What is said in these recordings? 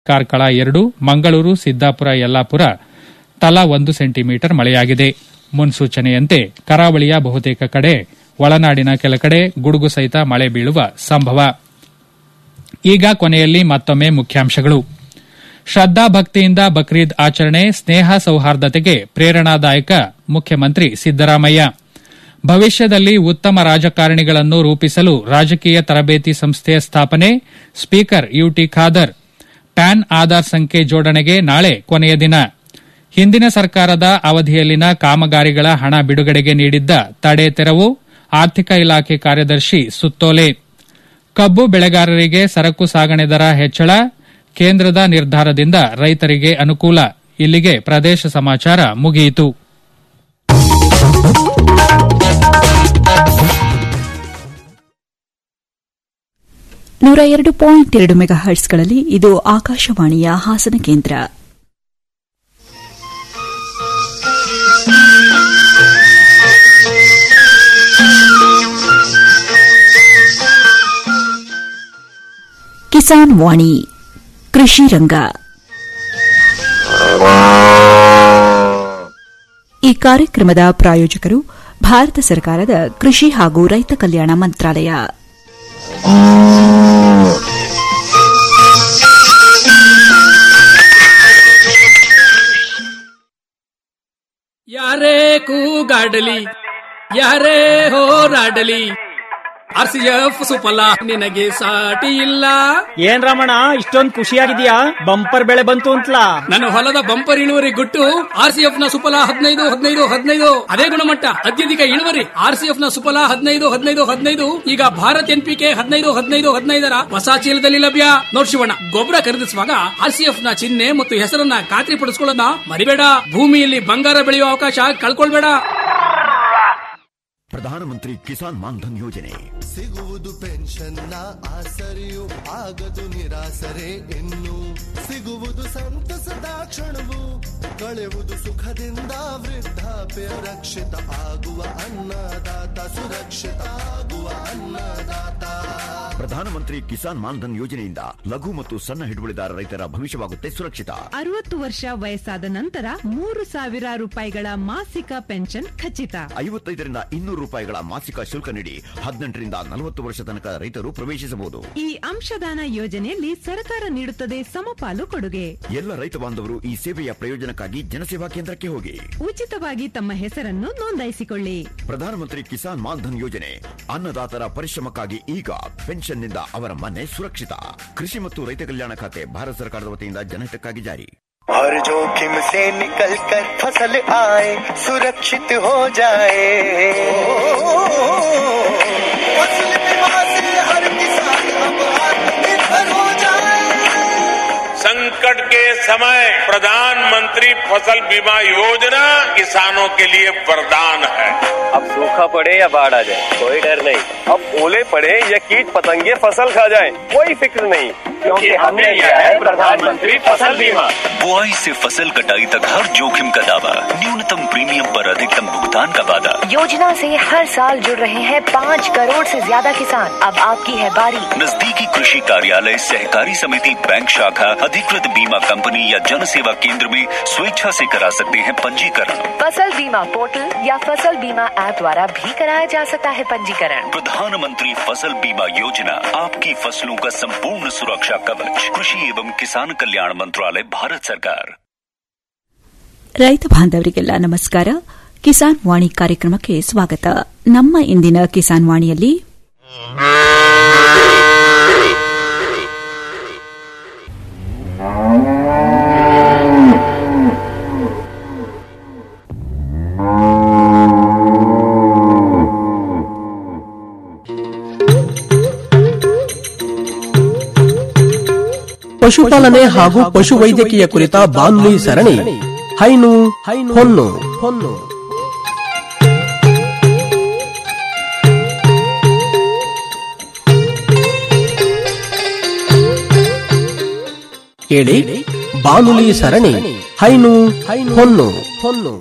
ಕಾರ್ಕಳ ಎರಡು ಮಂಗಳೂರು ಸಿದ್ದಾಪುರ ಯಲ್ಲಾಪುರ ತಲಾ ಒಂದು ಸೆಂಟಿಮೀಟರ್ ಮಳೆಯಾಗಿದೆ ಮುನ್ಸೂಚನೆಯಂತೆ ಕರಾವಳಿಯ ಬಹುತೇಕ ಕಡೆ ಒಳನಾಡಿನ ಕೆಲ ಕಡೆ ಗುಡುಗು ಸಹಿತ ಮಳೆ ಬೀಳುವ ಸಂಭವ ಈಗ ಕೊನೆಯಲ್ಲಿ ಮತ್ತೊಮ್ಮೆ ಮುಖ್ಯಾಂಶಗಳು ಶ್ರದ್ದಾ ಭಕ್ತಿಯಿಂದ ಬಕ್ರೀದ್ ಆಚರಣೆ ಸ್ನೇಹ ಸೌಹಾರ್ದತೆಗೆ ಪ್ರೇರಣಾದಾಯಕ ಮುಖ್ಯಮಂತ್ರಿ ಸಿದ್ದರಾಮಯ್ಯ ಭವಿಷ್ಯದಲ್ಲಿ ಉತ್ತಮ ರಾಜಕಾರಣಿಗಳನ್ನು ರೂಪಿಸಲು ರಾಜಕೀಯ ತರಬೇತಿ ಸಂಸ್ಥೆಯ ಸ್ಥಾಪನೆ speaker UT Khader PAN Aadhaar ಸಂಖ್ಯೆ ಜೋಡಣೆಗೆ ನಾಳೆ ಕೊನೆಯ ದಿನ ಹಿಂದಿನ ಸರ್ಕಾರದ ಅವಧಿಯಲ್ಲಿನ ಕಾಮಗಾರಿಗಳ ಹಣ ಬಿಡುಗಡೆಗೆ ನೀಡಿದ್ದ ತಡೆ ತೆರವು ಆರ್ಥಿಕ ಇಲಾಖೆ ಕಾರ್ಯದರ್ಶಿ ಸುತ್ತೋಲೆ ಕಬ್ಬು ಬೆಳೆಗಾರರಿಗೆ ಸರಕು ಸಾಗಣೆ ದರ ಹೆಚ್ಚಳ ಕೇಂದ್ರದ ನಿರ್ಧಾರದಿಂದ ರೈತರಿಗೆ ಅನುಕೂಲ ಇಲ್ಲಿಗೆ ಪ್ರದೇಶ ಸಮಾಚಾರ ಮುಗಿಯಿತು ನೂರ ಎರಡು ಪಾಯಿಂಟ್ ಎರಡು ಮೆಗಾ ಹರ್ಟ್ಸ್ಗಳಲ್ಲಿ ಇದು ಆಕಾಶವಾಣಿಯ ಹಾಸನ ಕೇಂದ್ರ ಕಿಸಾನ್ ವಾಣಿ ಕೃಷಿ ರಂಗ ಈ ಕಾರ್ಯಕ್ರಮದ ಪ್ರಾಯೋಜಕರು ಭಾರತ ಸರ್ಕಾರದ ಕೃಷಿ ಹಾಗೂ ರೈತ ಕಲ್ಯಾಣ ಮಂತ್ರಾಲಯ ಯಾರೇ ಕೂಗಾಡಲಿ ಯಾರೇ ಹೋರಾಡಲಿ ಆರ್ ಸಿ ಎಫ್ ಸುಫಲ ನಿನಗೆ ಸಾಟಿ ಇಲ್ಲ ಏನ್ ರಮಣ ಇಷ್ಟೊಂದ್ ಖುಷಿಯಾಗಿದ್ಯಾ ಬಂಪರ್ ಬೆಳೆ ಬಂತು ಅಂತಲಾ ನನ್ನ ಹೊಲದ ಬಂಪರ್ ಇಳುವರಿ ಗುಟ್ಟು ಆರ್ ಸಿ ಎಫ್ ನ ಸುಫಲ ಹದಿನೈದು ಹದಿನೈದು ಹದಿನೈದು ಅದೇ ಗುಣಮಟ್ಟ ಅತ್ಯಧಿಕ ಇಳುವರಿ ಆರ್ ಸಿ ಎಫ್ ನ ಸುಫಲ ಹದಿನೈದು ಹದಿನೈದು ಹದಿನೈದು ಈಗ ಭಾರತ್ ಎನ್ ಪಿ ಕೆ ಹದಿನೈದು ಹದಿನೈದು ಹದಿನೈದರ ಹೊಸ ಚೀಲದಲ್ಲಿ ಲಭ್ಯ ನೋಡ್ ಶಿವಣ್ಣ ಗೊಬ್ಬರ ಖರೀದಿಸುವಾಗ ಆರ್ ಸಿ ಎಫ್ ನ ಚಿಹ್ನೆ ಮತ್ತು ಹೆಸರನ್ನ ಖಾತ್ರಿ ಪಡಿಸ್ಕೊಳ್ಳೋದನ್ನ ಮರಿಬೇಡ ಭೂಮಿಯಲ್ಲಿ ಬಂಗಾರ ಬೆಳೆಯುವ ಅವಕಾಶ ಕಳ್ಕೊಳ್ಬೇಡ ಪ್ರಧಾನಮಂತ್ರಿ ಕಿಸಾನ್ ಮಾನ್ಧನ್ ಯೋಜನೆ ಸಿಗುವುದು ಪೆನ್ಷನ್ನ ಆಸರೆಯು ಆಗದು ನಿರಾಸರೆ ಇನ್ನು ಸಿಗುವುದು ಸಂತಸದ ಕ್ಷಣವು ಕಳೆಯುವುದು ಸುಖದಿಂದ ವೃದ್ಧಾಪ್ಯ ರಕ್ಷಿತ ಆಗುವ ಅನ್ನದಾತ ಸುರಕ್ಷಿತ ಆಗುವ ಅನ್ನದಾತ ಪ್ರಧಾನಮಂತ್ರಿ ಕಿಸಾನ್ ಮಾನ್ಧನ್ ಯೋಜನೆಯಿಂದ ಲಘು ಮತ್ತು ಸಣ್ಣ ಹಿಡುವಳಿದಾರ ರೈತರ ಭವಿಷ್ಯವಾಗುತ್ತೆ ಸುರಕ್ಷಿತ ಅರವತ್ತು ವರ್ಷ ವಯಸ್ಸಾದ ನಂತರ ಮೂರು ಸಾವಿರ ರೂಪಾಯಿಗಳ ಮಾಸಿಕ ಪೆನ್ಷನ್ ಖಚಿತ ಐವತ್ತೈದರಿಂದ ಇನ್ನೂರು ರೂಪಾಯಿಗಳ ಮಾಸಿಕ ಶುಲ್ಕ ನೀಡಿ ಹದಿನೆಂಟರಿಂದ ನಲವತ್ತು ವರ್ಷ ತನಕ ರೈತರು ಪ್ರವೇಶಿಸಬಹುದು ಈ ಅಂಶದಾನ ಯೋಜನೆಯಲ್ಲಿ ಸರ್ಕಾರ ನೀಡುತ್ತದೆ ಸಮಪಾಲು ಕೊಡುಗೆ ಎಲ್ಲ ರೈತ ಬಾಂಧವರು ಈ ಸೇವೆಯ ಪ್ರಯೋಜನಕ್ಕಾಗಿ ಜನಸೇವಾ ಕೇಂದ್ರಕ್ಕೆ ಹೋಗಿ ಉಚಿತವಾಗಿ ತಮ್ಮ ಹೆಸರನ್ನು ನೋಂದಾಯಿಸಿಕೊಳ್ಳಿ ಪ್ರಧಾನಮಂತ್ರಿ ಕಿಸಾನ್ ಮಾನ್ಧನ್ ಯೋಜನೆ ಅನ್ನದಾತರ ಪರಿಶ್ರಮಕ್ಕಾಗಿ ಈಗ ಪೆನ್ಷನ್ನಿಂದ ಅವರ ಮನೆ ಸುರಕ್ಷಿತ ಕೃಷಿ ಮತ್ತು ರೈತ ಕಲ್ಯಾಣ ಖಾತೆ ಭಾರತ ಸರ್ಕಾರದ ವತಿಯಿಂದ ಜನಹಿತಕ್ಕಾಗಿ ಜಾರಿ हर जोखिम से निकल कर फसल आए सुरक्षित हो जाए फसल बीमा से हर किसान अब आत्मनिर्भर हो जाए संकट के समय प्रधानमंत्री फसल बीमा योजना किसानों के लिए वरदान है अब सूखा पड़े या बाढ़ आ जाए कोई डर नहीं अब ओले पड़े या कीट पतंगे फसल खा जाए कोई फिक्र नहीं क्योंकि हमने लिया है प्रधानमंत्री फसल बीमा बुआई से फसल कटाई तक हर जोखिम का दावा न्यूनतम प्रीमियम पर अधिकतम भुगतान का वादा योजना से हर साल जुड़ रहे हैं पाँच करोड़ से ज्यादा किसान अब आपकी है बारी नजदीकी कृषि कार्यालय सहकारी समिति बैंक शाखा अधिकृत बीमा कंपनी या जन सेवा केंद्र में स्वेच्छा से करा सकते हैं पंजीकरण फसल बीमा पोर्टल या फसल बीमा ऐप द्वारा भी कराया जा सकता है पंजीकरण प्रधानमंत्री फसल बीमा योजना आपकी फसलों का संपूर्ण सुरक्षा कवच कृषि एवं किसान कल्याण मंत्रालय भारत सरकार ರೈತ ಬಾಂಧವರಿಗೆಲ್ಲ ನಮಸ್ಕಾರ ಕಿಸಾನ್ ವಾಣಿ ಕಾರ್ಯಕ್ರಮಕ್ಕೆ ಸ್ವಾಗತ ನಮ್ಮ ಇಂದಿನ ಕಿಸಾನ್ ವಾಣಿಯಲ್ಲಿ ಪಶುಪಾಲನೆ ಹಾಗೂ ಪಶುವೈದ್ಯಕೀಯ ಕುರಿತ ಬಾನುಲಿ ಸರಣಿ ಹೈನು ಹೊನ್ನು ಹೊನ್ನು ಕೇಳಿ ಬಾನುಲಿ ಸರಣಿ ಹೈನು ಹೊನ್ನು ಹೊನ್ನು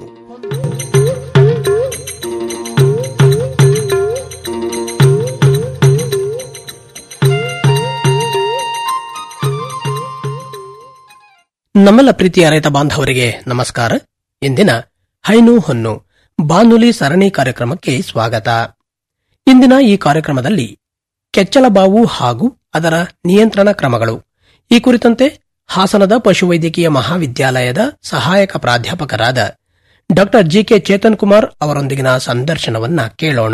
ನಮ್ಮೆಲ್ಲ ಪ್ರೀತಿಯ ರೈತ ಬಾಂಧವರಿಗೆ ನಮಸ್ಕಾರ ಇಂದಿನ ಹೈನು ಹೊನ್ನು ಬಾನುಲಿ ಸರಣಿ ಕಾರ್ಯಕ್ರಮಕ್ಕೆ ಸ್ವಾಗತ ಇಂದಿನ ಈ ಕಾರ್ಯಕ್ರಮದಲ್ಲಿ ಕೆಚ್ಚಲಬಾವು ಹಾಗೂ ಅದರ ನಿಯಂತ್ರಣ ಕ್ರಮಗಳು ಈ ಕುರಿತಂತೆ ಹಾಸನದ ಪಶುವೈದ್ಯಕೀಯ ಮಹಾವಿದ್ಯಾಲಯದ ಸಹಾಯಕ ಪ್ರಾಧ್ಯಾಪಕರಾದ ಡಾ ಜಿಕೆ ಚೇತನ್ ಕುಮಾರ್ ಅವರೊಂದಿಗಿನ ಸಂದರ್ಶನವನ್ನ ಕೇಳೋಣ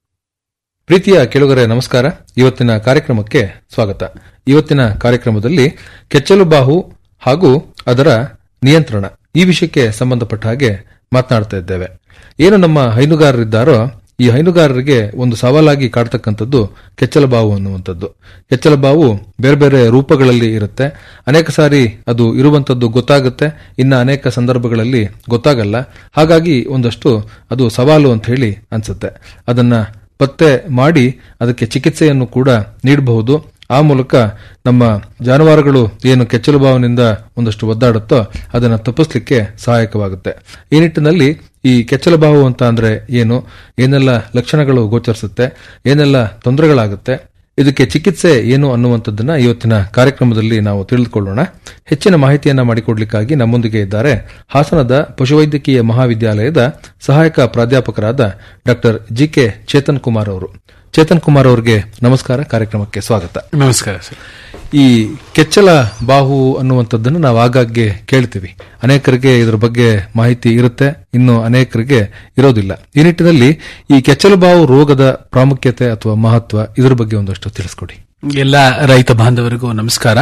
ಪ್ರೀತಿಯ ಕೆಳಗರೆ ನಮಸ್ಕಾರ ಇವತ್ತಿನ ಕಾರ್ಯಕ್ರಮಕ್ಕೆ ಸ್ವಾಗತ ಇವತ್ತಿನ ಕಾರ್ಯಕ್ರಮದಲ್ಲಿ ಕೆಚ್ಚಲು ಬಾಹು ಹಾಗೂ ಅದರ ನಿಯಂತ್ರಣ ಈ ವಿಷಯಕ್ಕೆ ಸಂಬಂಧಪಟ್ಟ ಹಾಗೆ ಮಾತನಾಡ್ತಾ ಇದ್ದೇವೆ ಏನು ನಮ್ಮ ಹೈನುಗಾರರಿದ್ದಾರೋ ಈ ಹೈನುಗಾರರಿಗೆ ಒಂದು ಸವಾಲಾಗಿ ಕಾಡ್ತಕ್ಕಂಥದ್ದು ಕೆಚ್ಚಲಬಾವು ಅನ್ನುವಂಥದ್ದು ಕೆಚ್ಚಲಬಾವು ಬೇರೆ ಬೇರೆ ರೂಪಗಳಲ್ಲಿ ಇರುತ್ತೆ ಅನೇಕ ಸಾರಿ ಅದು ಇರುವಂತದ್ದು ಗೊತ್ತಾಗುತ್ತೆ ಇನ್ನ ಅನೇಕ ಸಂದರ್ಭಗಳಲ್ಲಿ ಗೊತ್ತಾಗಲ್ಲ ಹಾಗಾಗಿ ಒಂದಷ್ಟು ಅದು ಸವಾಲು ಅಂತ ಹೇಳಿ ಅನ್ಸುತ್ತೆ ಅದನ್ನ ಪತ್ತೆ ಮಾಡಿ ಅದಕ್ಕೆ ಚಿಕಿತ್ಸೆಯನ್ನು ಕೂಡ ನೀಡಬಹುದು ಆ ಮೂಲಕ ನಮ್ಮ ಜಾನುವಾರುಗಳು ಏನು ಕೆಚ್ಚಲು ಭಾವನಿಂದ ಒಂದಷ್ಟು ಒದ್ದಾಡುತ್ತೋ ಅದನ್ನು ತಪ್ಪಿಸ್ಲಿಕ್ಕೆ ಸಹಾಯಕವಾಗುತ್ತೆ ಈ ನಿಟ್ಟಿನಲ್ಲಿ ಈ ಕೆಚ್ಚಲು ಬಾವು ಅಂತ ಅಂದ್ರೆ ಏನು ಏನೆಲ್ಲ ಲಕ್ಷಣಗಳು ಗೋಚರಿಸುತ್ತೆ ಏನೆಲ್ಲ ತೊಂದರೆಗಳಾಗುತ್ತೆ ಇದಕ್ಕೆ ಚಿಕಿತ್ಸೆ ಏನು ಅನ್ನುವಂಥದ್ದನ್ನ ಇವತ್ತಿನ ಕಾರ್ಯಕ್ರಮದಲ್ಲಿ ನಾವು ತಿಳಿದುಕೊಳ್ಳೋಣ ಹೆಚ್ಚಿನ ಮಾಹಿತಿಯನ್ನ ಮಾಡಿಕೊಡ್ಲಿಕ್ಕಾಗಿ ನಮ್ಮೊಂದಿಗೆ ಇದ್ದಾರೆ ಹಾಸನದ ಪಶುವೈದ್ಯಕೀಯ ಮಹಾವಿದ್ಯಾಲಯದ ಸಹಾಯಕ ಪ್ರಾಧ್ಯಾಪಕರಾದ doctor G K Chetan Kumar ಅವರು ಚೇತನ್ ಕುಮಾರ್ ಅವರಿಗೆ ನಮಸ್ಕಾರ ಕಾರ್ಯಕ್ರಮಕ್ಕೆ ಸ್ವಾಗತ ನಮಸ್ಕಾರ ಸರ್ ಈ ಕೆಚ್ಚಲ ಬಾಹು ಅನ್ನುವಂಥದ್ದನ್ನು ನಾವು ಆಗಾಗ್ಗೆ ಕೇಳ್ತೀವಿ ಅನೇಕರಿಗೆ ಇದರ ಬಗ್ಗೆ ಮಾಹಿತಿ ಇರುತ್ತೆ ಇನ್ನು ಅನೇಕರಿಗೆ ಇರೋದಿಲ್ಲ ಈ ನಿಟ್ಟಿನಲ್ಲಿ ಈ ಕೆಚ್ಚಲು ಬಾವು ರೋಗದ ಪ್ರಾಮುಖ್ಯತೆ ಅಥವಾ ಮಹತ್ವ ಇದರ ಬಗ್ಗೆ ಒಂದಷ್ಟು ತಿಳಿಸ್ಕೊಡಿ ಎಲ್ಲ ರೈತ ಬಾಂಧವರಿಗೂ ನಮಸ್ಕಾರ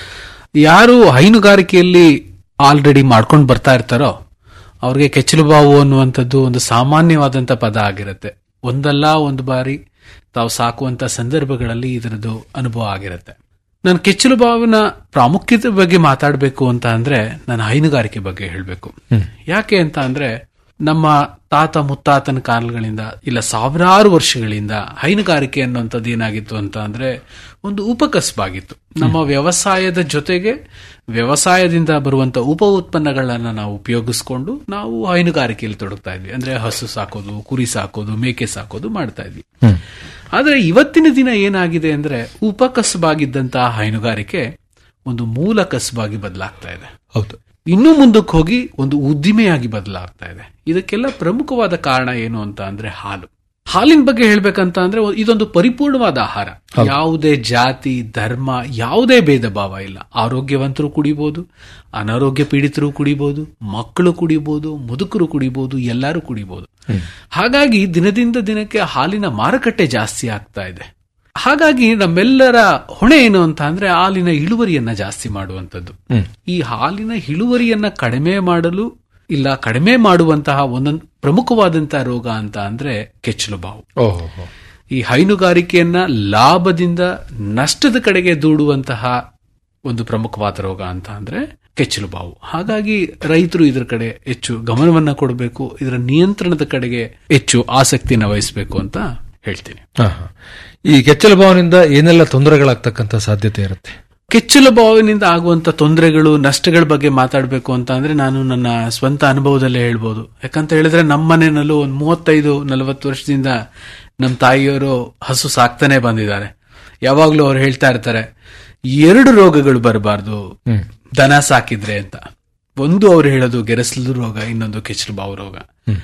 ಯಾರು ಹೈನುಗಾರಿಕೆಯಲ್ಲಿ ಆಲ್ರೆಡಿ ಮಾಡ್ಕೊಂಡು ಬರ್ತಾ ಇರ್ತಾರೋ ಅವ್ರಿಗೆ ಕೆಚ್ಚಲು ಬಾವು ಅನ್ನುವಂಥದ್ದು ಒಂದು ಸಾಮಾನ್ಯವಾದಂತ ಪದ ಆಗಿರುತ್ತೆ ಒಂದಲ್ಲ ಒಂದು ಬಾರಿ ತಾವು ಸಾಕುವಂತ ಸಂದರ್ಭಗಳಲ್ಲಿ ಇದರದ್ದು ಅನುಭವ ಆಗಿರುತ್ತೆ ನಾನು ಕೆಚ್ಚಲು ಬಾವಿನ ಪ್ರಾಮುಖ್ಯತೆ ಬಗ್ಗೆ ಮಾತಾಡಬೇಕು ಅಂತ ಅಂದ್ರೆ ನಾನು ಹೈನುಗಾರಿಕೆ ಬಗ್ಗೆ ಹೇಳಬೇಕು ಯಾಕೆ ಅಂತ ಅಂದ್ರೆ ನಮ್ಮ ತಾತ ಮುತ್ತಾತನ ಕಾಲಗಳಿಂದ ಇಲ್ಲ ಸಾವಿರಾರು ವರ್ಷಗಳಿಂದ ಹೈನುಗಾರಿಕೆ ಅನ್ನುವಂಥದ್ದು ಏನಾಗಿತ್ತು ಅಂತ ಅಂದ್ರೆ ಒಂದು ಉಪಕಸಬಾಗಿತ್ತು ನಮ್ಮ ವ್ಯವಸಾಯದ ಜೊತೆಗೆ ವ್ಯವಸಾಯದಿಂದ ಬರುವಂತ ಉಪ ಉತ್ಪನ್ನಗಳನ್ನ ನಾವು ಉಪಯೋಗಿಸ್ಕೊಂಡು ನಾವು ಹೈನುಗಾರಿಕೆಯಲ್ಲಿ ತೊಡಗ್ತಾ ಇದ್ವಿ ಅಂದ್ರೆ ಹಸು ಸಾಕೋದು ಕುರಿ ಸಾಕೋದು ಮೇಕೆ ಸಾಕೋದು ಮಾಡ್ತಾ ಇದ್ವಿ ಆದ್ರೆ ಇವತ್ತಿನ ದಿನ ಏನಾಗಿದೆ ಅಂದ್ರೆ ಉಪಕಸಬಾಗಿದ್ದಂತಹ ಹೈನುಗಾರಿಕೆ ಒಂದು ಮೂಲ ಕಸಬಾಗಿ ಬದಲಾಗ್ತಾ ಇದೆ ಹೌದು ಇನ್ನೂ ಮುಂದಕ್ಕೆ ಹೋಗಿ ಒಂದು ಉದ್ದಿಮೆಯಾಗಿ ಬದಲಾಗ್ತಾ ಇದೆ ಇದಕ್ಕೆಲ್ಲ ಪ್ರಮುಖವಾದ ಕಾರಣ ಏನು ಅಂತ ಅಂದ್ರೆ ಹಾಲು ಹಾಲಿನ ಬಗ್ಗೆ ಹೇಳ್ಬೇಕಂತ ಅಂದ್ರೆ ಇದೊಂದು ಪರಿಪೂರ್ಣವಾದ ಆಹಾರ ಯಾವುದೇ ಜಾತಿ ಧರ್ಮ ಯಾವುದೇ ಭೇದ ಭಾವ ಇಲ್ಲ ಆರೋಗ್ಯವಂತರು ಕುಡಿಬಹುದು ಅನಾರೋಗ್ಯ ಪೀಡಿತರು ಕುಡಿಬಹುದು ಮಕ್ಕಳು ಕುಡಿಬಹುದು ಮುದುಕರು ಕುಡಿಬಹುದು ಎಲ್ಲರೂ ಕುಡಿಬಹುದು ಹಾಗಾಗಿ ದಿನದಿಂದ ದಿನಕ್ಕೆ ಹಾಲಿನ ಮಾರುಕಟ್ಟೆ ಜಾಸ್ತಿ ಆಗ್ತಾ ಇದೆ ಹಾಗಾಗಿ ನಮ್ಮೆಲ್ಲರ ಹೊಣೆ ಏನು ಅಂತ ಅಂದ್ರೆ ಹಾಲಿನ ಇಳುವರಿಯನ್ನ ಜಾಸ್ತಿ ಮಾಡುವಂತದ್ದು ಈ ಹಾಲಿನ ಇಳುವರಿಯನ್ನ ಕಡಿಮೆ ಮಾಡಲು ಇಲ್ಲ ಕಡಿಮೆ ಮಾಡುವಂತಹ ಒಂದೊಂದು ಪ್ರಮುಖವಾದಂತಹ ರೋಗ ಅಂತ ಅಂದ್ರೆ ಕೆಚ್ಚಲು ಬಾವು ಓಹೋ ಈ ಹೈನುಗಾರಿಕೆಯನ್ನ ಲಾಭದಿಂದ ನಷ್ಟದ ಕಡೆಗೆ ದೂಡುವಂತಹ ಒಂದು ಪ್ರಮುಖವಾದ ರೋಗ ಅಂತ ಅಂದ್ರೆ ಕೆಚ್ಚಲು ಬಾವು ಹಾಗಾಗಿ ರೈತರು ಇದರ ಕಡೆ ಹೆಚ್ಚು ಗಮನವನ್ನ ಕೊಡಬೇಕು ಇದರ ನಿಯಂತ್ರಣದ ಕಡೆಗೆ ಹೆಚ್ಚು ಆಸಕ್ತಿಯನ್ನು ವಹಿಸಬೇಕು ಅಂತ ಹೇಳ್ತೀನಿ ಹಾ, ಹಾ. ಈ ಕೆಚ್ಚಲು ಭಾವನಿಂದ ಏನೆಲ್ಲ ತೊಂದರೆಗಳಾಗ್ತಕ್ಕಂಥ ಸಾಧ್ಯತೆ ಇರುತ್ತೆ ಕೆಚ್ಚಲು ಬಾವಿನಿಂದ ಆಗುವಂತ ತೊಂದರೆಗಳು ನಷ್ಟಗಳ ಬಗ್ಗೆ ಮಾತಾಡಬೇಕು ಅಂತ ಅಂದ್ರೆ ನಾನು ನನ್ನ ಸ್ವಂತ ಅನುಭವದಲ್ಲೇ ಹೇಳ್ಬೋದು ಯಾಕಂತ ಹೇಳಿದ್ರೆ ನಮ್ಮ ಮನೆಯಲ್ಲೂ ಒಂದು ಮೂವತ್ತೈದು ನಲವತ್ತು ವರ್ಷದಿಂದ ನಮ್ಮ ತಾಯಿಯವರು ಹಸು ಸಾಕ್ತಾನೆ ಬಂದಿದ್ದಾರೆ ಯಾವಾಗ್ಲೂ ಅವ್ರು ಹೇಳ್ತಾ ಇರ್ತಾರೆ ಎರಡು ರೋಗಗಳು ಬರಬಾರ್ದು ದನ ಸಾಕಿದ್ರೆ ಅಂತ ಒಂದು ಅವ್ರು ಹೇಳೋದು ಗೆರಸಲು ರೋಗ ಇನ್ನೊಂದು ಕೆಚ್ಚಲು ಬಾವು ರೋಗ